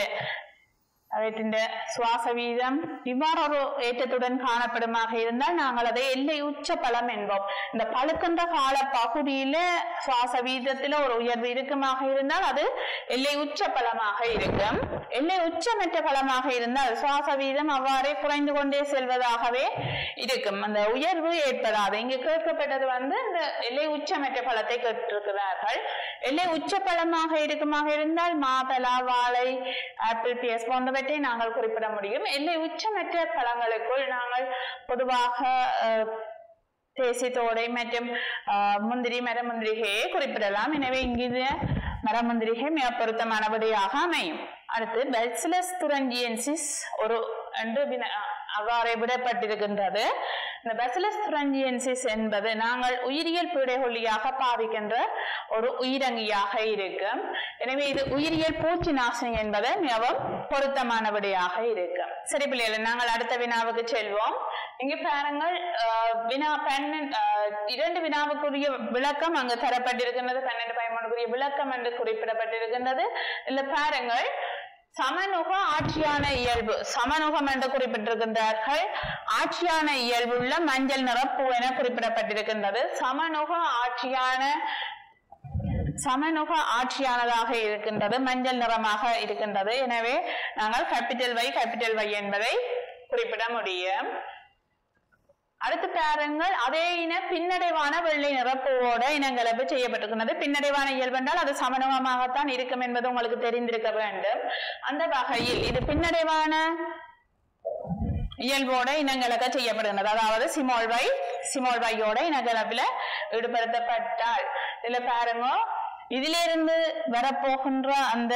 அவற்றின் சுவாச வீதம் இவ்வாறு ஒரு ஏற்றத்துடன் காணப்படுமாக இருந்தால் நாங்கள் அதை எல்லை உச்ச பழம் என்போம் இந்த பழுக்கின்ற கால பகுதியில சுவாச வீதத்துல ஒரு உயர்வு இருக்குமாக இருந்தால் அது எல்லை உச்ச பழமாக இருக்கும் எல்லை உச்சமற்ற பலமாக இருந்தால் சுவாச வீதம் அவ்வாறே குறைந்து கொண்டே செல்வதாகவே இருக்கும் அந்த உயர்வு ஏற்படாது இங்கு கேட்கப்பட்டது வந்து இந்த எல்லை உச்சமற்ற பழத்தை கேட்டிருக்கிறார்கள் எல்லை உச்ச பழமாக இருக்குமாக இருந்தால் மாதளா வாழை ஆப்பிள் பியஸ் போன்றவற்றை நாங்கள் குறிப்பிட முடியும் எல்லை உச்சமற்ற பழங்களுக்குள் நாங்கள் பொதுவாக அஹ், தேசி தோடை மற்றும் ஆஹ், முந்திரி மரமுந்திரிகையை குறிப்பிடலாம் எனவே இங்கிது மரமுந்திரிகை மிக பொருத்தமானபடியாக அமையும் அடுத்து பெல்சிலஸ் துரஞ்சியன்சிஸ் ஒரு என்று வின- அவ்வாறே விடப்பட்டிருக்கின்றது இந்த பெசிலஸ் துரஞ்சியன்சிஸ் என்பது நாங்கள் உயிரியல் பீடைகொல்லியாக பாவிக்கின்ற ஒரு உயிரங்கியாக இருக்கும் எனவே இது உயிரியல் பூச்சி நாசினி என்பது மிகவும் பொருத்தமானபடியாக இருக்கும் சரி பிள்ளைகள் நாங்கள் அடுத்த வினாவுக்கு செல்வோம் இங்க பாருங்கள் ஆஹ், வினா பன்னெண்டு ஆஹ், இரண்டு வினாவுக்குரிய விளக்கம் அங்கு தரப்பட்டிருக்கின்றது பன்னெண்டு பதிமூணுக்குரிய விளக்கம் என்று குறிப்பிடப்பட்டிருக்கின்றது இல்ல பாருங்கள் சமனுக ஆட்சியான இயல்பு சமனுகம் என்று குறிப்பிட்டிருக்கின்றார்கள் ஆட்சியான இயல்புள்ள மஞ்சள் நிற பூ என குறிப்பிடப்பட்டிருக்கின்றது சமனுக ஆட்சியான சமனுக ஆட்சியானதாக இருக்கின்றது மஞ்சள் நிறமாக இருக்கின்றது எனவே நாங்கள் கேபிட்டல் வை கேபிட்டல் வை என்பதை குறிப்பிட முடியும் அடுத்து பாருங்கள் அதே இன பின்னடைவான வெள்ளை நிறப்பூவோட இனங்கலப்பு செய்யப்பட்டிருக்கிறது பின்னடைவான இயல்பு என்றால் அது சமணமாகத்தான் இருக்கும் என்பது உங்களுக்கு தெரிந்திருக்க வேண்டும் அந்த வகையில் இது பின்னடைவான இயல்போட இனங்கலக்க செய்யப்படுகின்றது அதாவது சிமோல்வை சிமோல்வையோட இனங்கலப்பில ஈடுபடுத்தப்பட்டால் இதுல பாருங்க இதிலிருந்து வரப்போகின்ற அந்த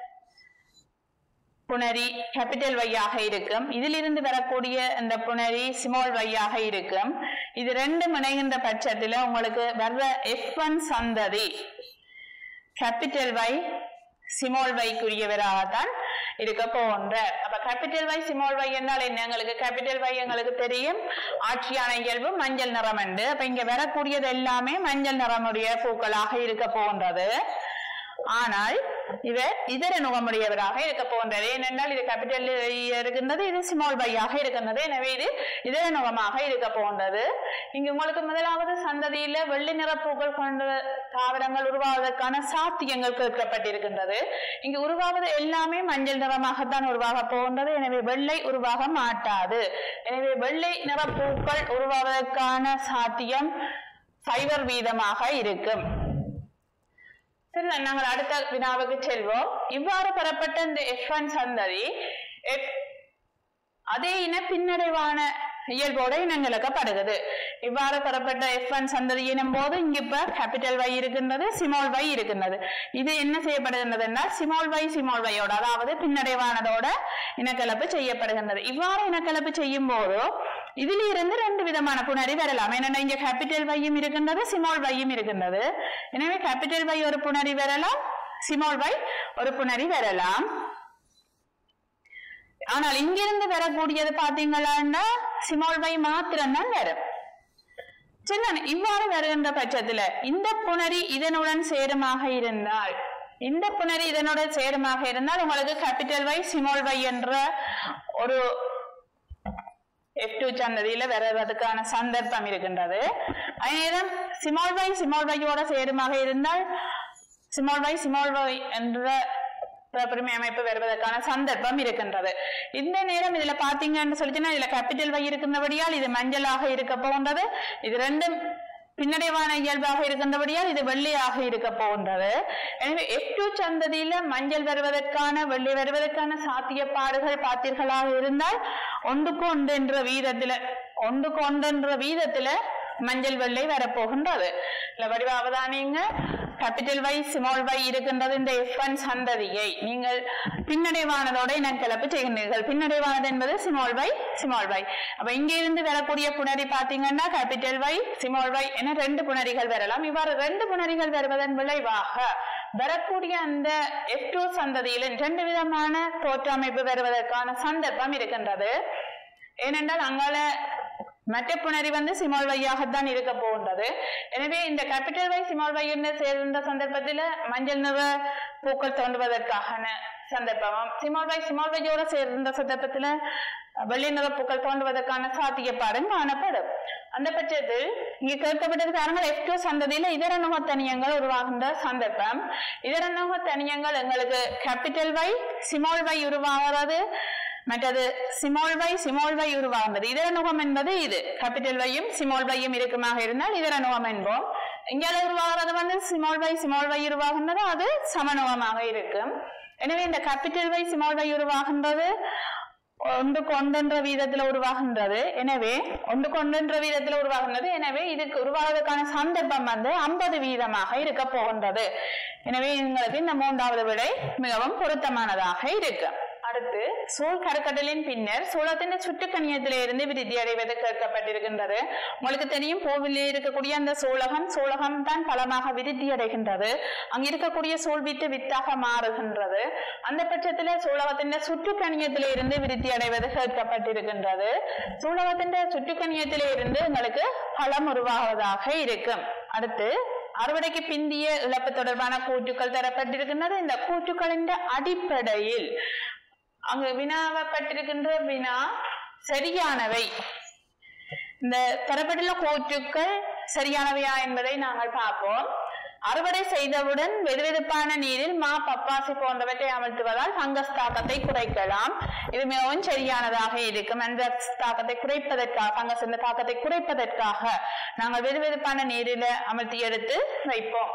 புணரி கேபிட்டல் வையாக இருக்கும் இதிலிருந்து வரக்கூடிய இந்த புணரி ஸ்மால் வையாக இருக்கும் இது ரெண்டும் இணைகின்ற பட்சத்துல உங்களுக்கு வர்ற எஃப் ஒன் சந்ததி கேபிட்டல் வை சிமோல் வைக்குரியவராகத்தான் இருக்க போன்ற அப்ப கேபிட்டல் வை சிமோல் வை என்றால் என்ன எங்களுக்கு கேபிட்டல் வை எங்களுக்கு தெரியும் ஆட்சியான இயல்பு மஞ்சள் நிறம் உண்டு அப்ப இங்க வரக்கூடியது எல்லாமே மஞ்சள் நிறமுடைய பூக்களாக இருக்க போன்றது ஆனால் இவர் இதர நுகமுடையவராக இருக்க போன்றது ஏனென்றால் இது கேபிட்டல் இருக்கின்றது இது ஸ்மால் பையாக இருக்கின்றது எனவே இது இதர நுகமாக இருக்க போன்றது இங்கு உங்களுக்கு முதலாவது சந்ததியில வெள்ளி நிற பூக்கள் கொண்ட தாவரங்கள் உருவாவதற்கான சாத்தியங்கள் கேட்கப்பட்டிருக்கின்றது இங்கு உருவாவது எல்லாமே மஞ்சள் நிறமாகத்தான் உருவாக போகின்றது எனவே வெள்ளை உருவாக மாட்டாது எனவே வெள்ளை நிற பூக்கள் உருவாவதற்கான சாத்தியம் சைவர் வீதமாக இருக்கும் சரி நாங்கள் அடுத்த வினாவுக்கு செல்வோம் இவ்வாறு பெறப்பட்ட இந்த எஃப் ஒன் சந்ததி F- அதே இன பின்னடைவான இயல்போட இனங்கலக்கப்படுகிறது இவ்வாறு பெறப்பட்ட எஃப் ஒன் சந்ததி எனும் போது இங்க இப்ப கேபிட்டல் வை இருக்கின்றது சிமால் வை இருக்கின்றது இது என்ன செய்யப்படுகின்றதுன்னா சிமால் வை சிமால் வையோட அதாவது பின்னடைவானதோட இனக்கலப்பு செய்யப்படுகின்றது இவ்வாறு இனக்கலப்பு செய்யும் போது இதில் இருந்து ரெண்டு விதமான புணரி வரலாம் என்னென்ன இங்க கேபிட்டல் வையும் இருக்கின்றது சிமால் வையும் இருக்கின்றது எனவே கேபிட்டல் வை ஒரு புணரி வரலாம் சிமால் வை ஒரு புணரி வரலாம் ஆனால் இங்கிருந்து வரக்கூடியது பாத்தீங்கன்னா சிமால் வை மாத்திரம்தான் வரும் சரி இவ்வாறு வருகின்ற பட்சத்துல இந்த புணரி இதனுடன் சேருமாக இருந்தால் இந்த புணரி இதனுடன் சேருமாக இருந்தால் உங்களுக்கு கேபிட்டல் வை சிமால் வை என்ற ஒரு எஃப் டூ சந்ததியில வருவதற்கான சந்தர்ப்பம் இருக்கின்றது அதே நேரம் சிமால் வை சிமால் வையோட சேருமாக இருந்தால் சிமால் வை சிமால் வை என்ற பிறப்புரிமை அமைப்பு வருவதற்கான சந்தர்ப்பம் இருக்கின்றது இந்த நேரம் இதுல பாத்தீங்கன்னு சொல்லிச்சுன்னா இதுல கேபிட்டல் வை இருக்கின்றபடியால் இது மஞ்சளாக இருக்க போகின்றது இது ரெண்டும் பின்னடைவான இயல்பாக இருக்கின்றபடியால் இது வெள்ளையாக இருக்க போகின்றது எனவே எஃப் டூ சந்ததியில மஞ்சள் வருவதற்கான வெள்ளை வருவதற்கான சாத்தியப்பாடுகள் பார்த்தீர்களாக இருந்தால் ஒன்றுக்கு ஒன்று என்ற வீதத்துல ஒன்றுக்கு ஒன்று என்ற வீதத்துல மஞ்சள் வெள்ளை வரப்போகின்றது இல்ல வடிவ அவதானிங்க கேபிட்டல் வை ஸ்மால் வை இருக்கின்றது இந்த எஃப் ஒன் சந்ததியை நீங்கள் பின்னடைவானதோட இனக்கலப்பு செய்கின்றீர்கள் பின்னடைவானது என்பது ஸ்மால் வை ஸ்மால் வை அப்ப இங்க இருந்து வரக்கூடிய புணரி பாத்தீங்கன்னா கேபிட்டல் வை ஸ்மால் வை என ரெண்டு புணரிகள் வரலாம் இவ்வாறு ரெண்டு புணரிகள் வருவதன் விளைவாக வரக்கூடிய அந்த எஃப் டூ சந்ததியில் ரெண்டு விதமான தோற்றமைப்பு வருவதற்கான சந்தர்ப்பம் இருக்கின்றது ஏனென்றால் அங்கால மற்ற புணரி வந்து சிமால் வையாகத்தான் இருக்க போகின்றது எனவே இந்த கேபிட்டல் வை சிமால் வை என்று சேர்ந்த சந்தர்ப்பத்தில் மஞ்சள் நிற பூக்கள் தோன்றுவதற்கான சந்தர்ப்பமும் சிமால் வை சிமால் வையோட சேர்ந்த சந்தர்ப்பத்தில் வெள்ளை நிற பூக்கள் தோன்றுவதற்கான சாத்தியப்பாடும் காணப்படும் அந்த பட்சத்தில் இங்கு கேட்கப்பட்டது பாருங்கள் எஃப் டூ சந்ததியில இதர நுகத்தனியங்கள் உருவாகின்ற சந்தர்ப்பம் இதர நுகத்தனியங்கள் எங்களுக்கு கேபிட்டல் வை சிமால் வை உருவாகிறது மற்றது சிமால் வை சிமால் வை உருவாகின்றது இதர நுகம் என்பது இது கேபிட்டல் வையும் சிமால் வையும் இருக்குமாக இருந்தால் இதர நுகம் என்போம் இங்கே உருவாகிறது வந்து சிமால் வை சிமால் வை உருவாகின்றது அது சமநுகமாக இருக்கும் எனவே இந்த கேபிட்டல் வை சிமால் வை உருவாகின்றது ஒன்றுக்கு ஒன்றென்ற வீதத்துல உருவாகின்றது எனவே ஒன்றுக்கு ஒன்றென்ற வீதத்துல உருவாகின்றது எனவே இதுக்கு உருவாவதற்கான சந்தர்ப்பம் வந்து ஐம்பது வீதமாக இருக்க போகின்றது எனவே உங்களுக்கு இந்த மூன்றாவது விடை மிகவும் பொருத்தமானதாக இருக்கு அடுத்து சூழ் கருக்கடலின் பின்னர் சூழத்தின் சுற்றுக்கணியத்திலே இருந்து விருத்தி அடைவது கேட்கப்பட்டிருக்கின்றது உங்களுக்கு தெரியும் கோவிலே இருக்கக்கூடிய அந்த சூலகம் சூலகம் தான் பலமாக விருத்தி அடைகின்றது அங்க இருக்கக்கூடிய சூழ் வித்து வித்தாக மாறுகின்றது அந்த பட்சத்துல சூலகத்தின் சுற்றுக்கணியத்திலே இருந்து விருத்தி அடைவது கேட்கப்பட்டிருக்கின்றது சூலகத்தின் சுற்றுக்கணியத்திலே இருந்து உங்களுக்கு பலம் உருவாகுவதாக இருக்கும் அடுத்து அறுவடைக்கு பிந்திய இழப்பு தொடர்பான கூற்றுக்கள் தரப்பட்டிருக்கின்றது இந்த கூற்றுக்களின் அடிப்படையில் அங்கு வினாவப்பட்டிருக்கின்ற வினா சரியானவை இந்த தரப்பட்டுள்ள கூற்றுக்கள் சரியானவையா என்பதை நாங்கள் பார்ப்போம் அறுவடை செய்தவுடன் வெதுவெதுப்பான நீரில் மா பப்பாசி போன்றவற்றை அமர்த்துவதால் ஃபங்கஸ் தாக்கத்தை குறைக்கலாம் இது மிகவும் சரியானதாக இருக்கும் அந்த தாக்கத்தை குறைப்பதற்காக ஃபங்கஸ் இந்த தாக்கத்தை குறைப்பதற்காக நாங்கள் வெதுவெதுப்பான நீரில் அமர்த்தி எடுத்து வைப்போம்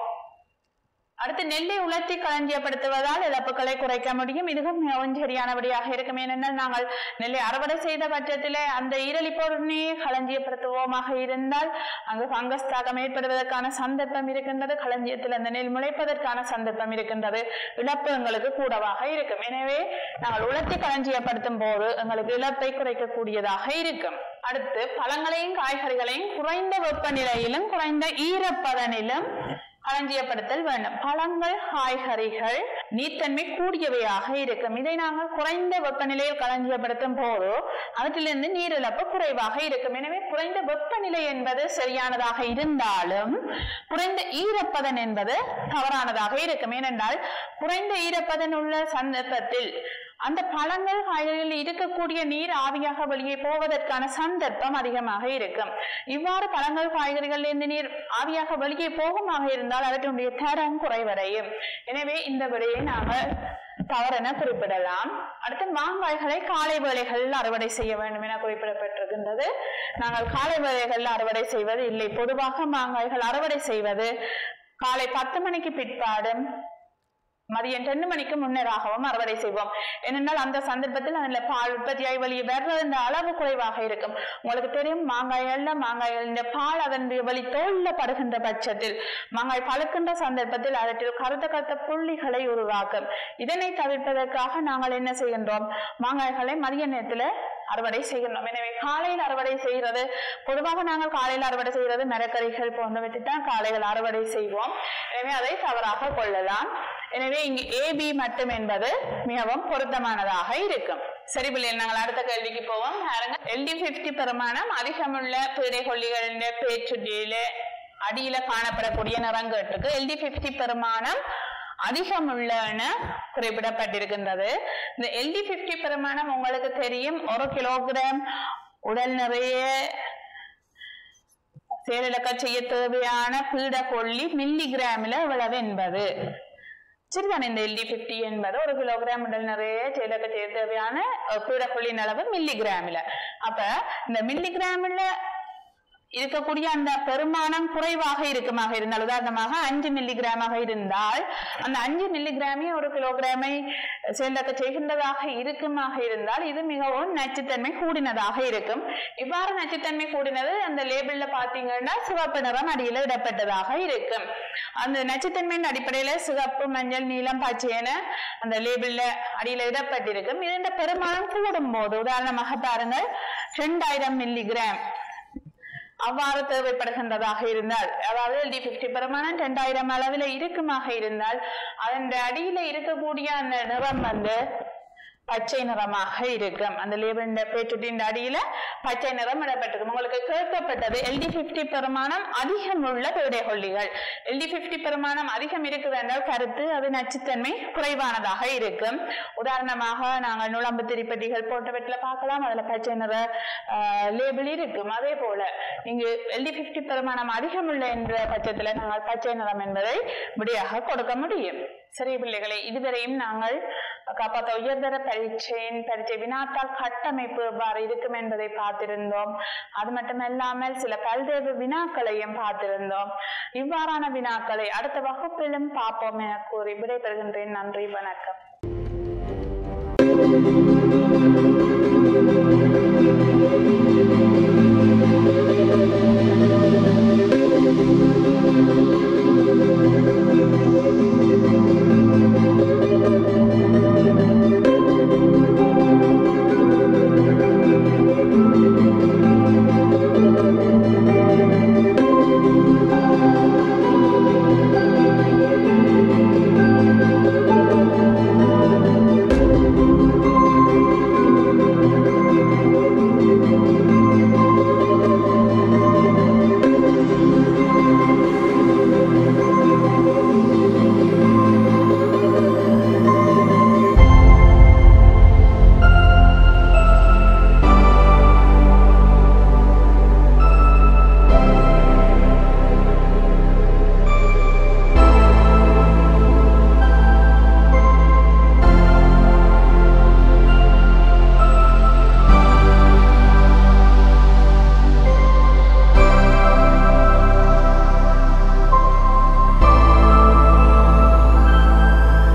அடுத்து நெல்லை உலர்த்தி களஞ்சியப்படுத்துவதால் இழப்புகளை குறைக்க முடியும் இதுவும் மிகவும் சரியானபடியாக இருக்கும் ஏனென்றால் நாங்கள் நெல்லை அறுவடை செய்த பட்சத்திலே அந்த ஈரலிப்பொருளை களஞ்சியப்படுத்துவோமாக இருந்தால் அங்கு ஃபங்கஸ் தாக்கம் ஏற்படுவதற்கான சந்தர்ப்பம் இருக்கின்றது களஞ்சியத்தில் அந்த நெல் முளைப்பதற்கான சந்தர்ப்பம் இருக்கின்றது இழப்பு எங்களுக்கு கூடவாக இருக்கும் எனவே நாங்கள் உலர்த்தி களஞ்சியப்படுத்தும் போது எங்களுக்கு இழப்பை குறைக்கக்கூடியதாக இருக்கும் அடுத்து பழங்களையும் காய்கறிகளையும் குறைந்த வெப்பநிலையிலும் குறைந்த ஈரப்பதனிலும் களஞ்சியப்படுத்தல் வேண்டும் பழங்கள் காய்கறிகள் நீர்த்தன்மை கூடியவையாக இருக்கும் இதை நாங்கள் குறைந்த வெப்பநிலையில் களஞ்சியப்படுத்தும் போது அவற்றிலிருந்து நீர் இழப்பு குறைவாக இருக்கும் எனவே குறைந்த வெப்பநிலை என்பது சரியானதாக இருந்தாலும் குறைந்த ஈரப்பதன் என்பது தவறானதாக இருக்கும் ஏனென்றால் குறைந்த ஈரப்பதன் உள்ள சந்தர்ப்பத்தில் அந்த பழங்கள் காய்கறிகளில் இருக்கக்கூடிய நீர் ஆவியாக வெளியே போவதற்கான சந்தர்ப்பம் அதிகமாக இருக்கும் இவ்வாறு பழங்கள் காய்கறிகளில் இருந்து நீர் ஆவியாக வெளியே போகுமாக இருந்தால் அவற்றினுடைய தரம் குறைவடையும் எனவே இந்த விடையை நாங்கள் தவறென குறிப்பிடலாம் அடுத்து மாங்காய்களை காலை வேளைகளில் அறுவடை செய்ய வேண்டும் என குறிப்பிடப்பட்டிருக்கின்றது நாங்கள் காலை வேளைகளில் அறுவடை செய்வது இல்லை பொதுவாக மாங்காய்கள் அறுவடை செய்வது காலை பத்து மணிக்கு பிற்பாடும் மதியம் ரெண்டு மணிக்கு முன்னராகவும் அறுவடை செய்வோம் ஏனென்றால் அந்த சந்தர்ப்பத்தில் அதில் பால் உற்பத்தியாகி வெளியே வர்றது அளவு குறைவாக இருக்கும் உங்களுக்கு தெரியும் மாங்காய்கள்ல மாங்காய்கள் இந்த பால் அதன் வெளி தோல்ல படுகின்ற பட்சத்தில் மாங்காய் பழுக்கின்ற சந்தர்ப்பத்தில் அவற்றில் கருத்த கருத்த புள்ளிகளை உருவாக்கும் இதனை தவிர்ப்பதற்காக நாங்கள் என்ன செய்கின்றோம் மாங்காய்களை மதிய நேரத்தில் அறுவடை செய்கின்றோம் எனவே காலையில் அறுவடை செய்கிறது பொதுவாக நாங்கள் காலையில் அறுவடை செய்கிறது மரக்கறிகள் போன்றவற்றை தான் காலையில் அறுவடை செய்வோம் எனவே அதை தவறாக கொள்ளலாம் எனவே இங்கு ஏபி மட்டும் என்பது மிகவும் பொருத்தமானதாக இருக்கும் சரி பிள்ளைகள் நாங்கள் அடுத்த கேள்விக்கு போவோம் பாருங்க எல்டி பிப்டி பெருமானம் அதிகமுள்ள பீடை கொல்லிகளின் பேச்சுடியில அடியில காணப்படக்கூடிய நிறங்கேட்டுக்கு எல்டி பிப்டி பெருமானம் அதிகமுள்ளன குறிப்பிடப்பட்டிருக்கின்றது இந்த எல்டி பிப்டி பெருமானம் உங்களுக்கு தெரியும் ஒரு கிலோகிராம் உடல் நிறைய செயலிழக்க செய்ய தேவையான பீட கொல்லி மில்லி கிராமில் இவ்வளவு என்பது சரிதானே இந்த எல்டி பிப்டி என்பது ஒரு கிலோகிராம் உடல் நிறைய செயலக்க செய்ய தேவையான பீடக்கொல்லின் அளவு மில்லி கிராமில் அப்ப இந்த மில்லி கிராமில் இருக்கக்கூடிய அந்த பெருமானம் குறைவாக இருக்குமாக இருந்தால் உதாரணமாக அஞ்சு மில்லிகிராமாக இருந்தால் அந்த அஞ்சு மில்லிகிராமே ஒரு கிலோகிராமை செயலக்க செய்கின்றதாக இருக்குமாக இருந்தால் இது மிகவும் நச்சுத்தன்மை கூடினதாக இருக்கும் இவ்வாறு நச்சுத்தன்மை கூடினது அந்த லேபிள்ல பாத்தீங்கன்னா சிவப்பு நிறம் அடியில இடப்பட்டதாக இருக்கும் அந்த நச்சுத்தன்மையின் அடிப்படையில சிவப்பு மஞ்சள் நீலம் பச்சை என அந்த லேபிள்ல அடியில இடப்பட்டிருக்கும் இதன் பெருமானம் கூடும் போது உதாரணமாக பாருங்கள் ரெண்டாயிரம் மில்லிகிராம் அவ்வாறு தேவைப்படுகின்றதாக இருந்தால் அதாவது எல்டி பிப்டி பெருமானம் ரெண்டாயிரம் அளவில் இருக்குமாக இருந்தால் அதன் அடியில இருக்கக்கூடிய அந்த நிறம் வந்து பச்சை நிறமாக இருக்கும் அந்த லேபிள் பேச்சுட்டின் அடியில பச்சை நிறம் இடப்பட்டிருக்கும் உங்களுக்கு கேட்கப்பட்டது எல்டி பிப்டி பெருமானம் அதிகம் உள்ள கொல்லிகள் எல்டி பிப்டி பெருமானம் அதிகம் இருக்குது என்றால் கருத்து அது நச்சுத்தன்மை குறைவானதாக இருக்கும் உதாரணமாக நாங்கள் நுழம்பு திரிப்பட்டிகள் போன்றவற்றில் பார்க்கலாம் அதுல பச்சை நிற லேபிள் இருக்கும் அதே போல இங்கு எல்டி பிப்டி பெருமானம் அதிகம் உள்ள என்ற பட்சத்தில் நாங்கள் பச்சை நிறம் என்பதை விடையாக கொடுக்க முடியும் சரி பிள்ளைகளை இதுவரையும் நாங்கள் காப்பாற்ற உயர்தர பரீட்சையின் பரீட்சை வினாத்தாள் கட்டமைப்பு எவ்வாறு இருக்கும் என்பதை பார்த்திருந்தோம் அது மட்டுமல்லாமல் சில பல்வேறு வினாக்களையும் பார்த்திருந்தோம் இவ்வாறான வினாக்களை அடுத்த வகுப்பிலும் பார்ப்போம் என கூறி விடைபெறுகின்றேன் நன்றி வணக்கம்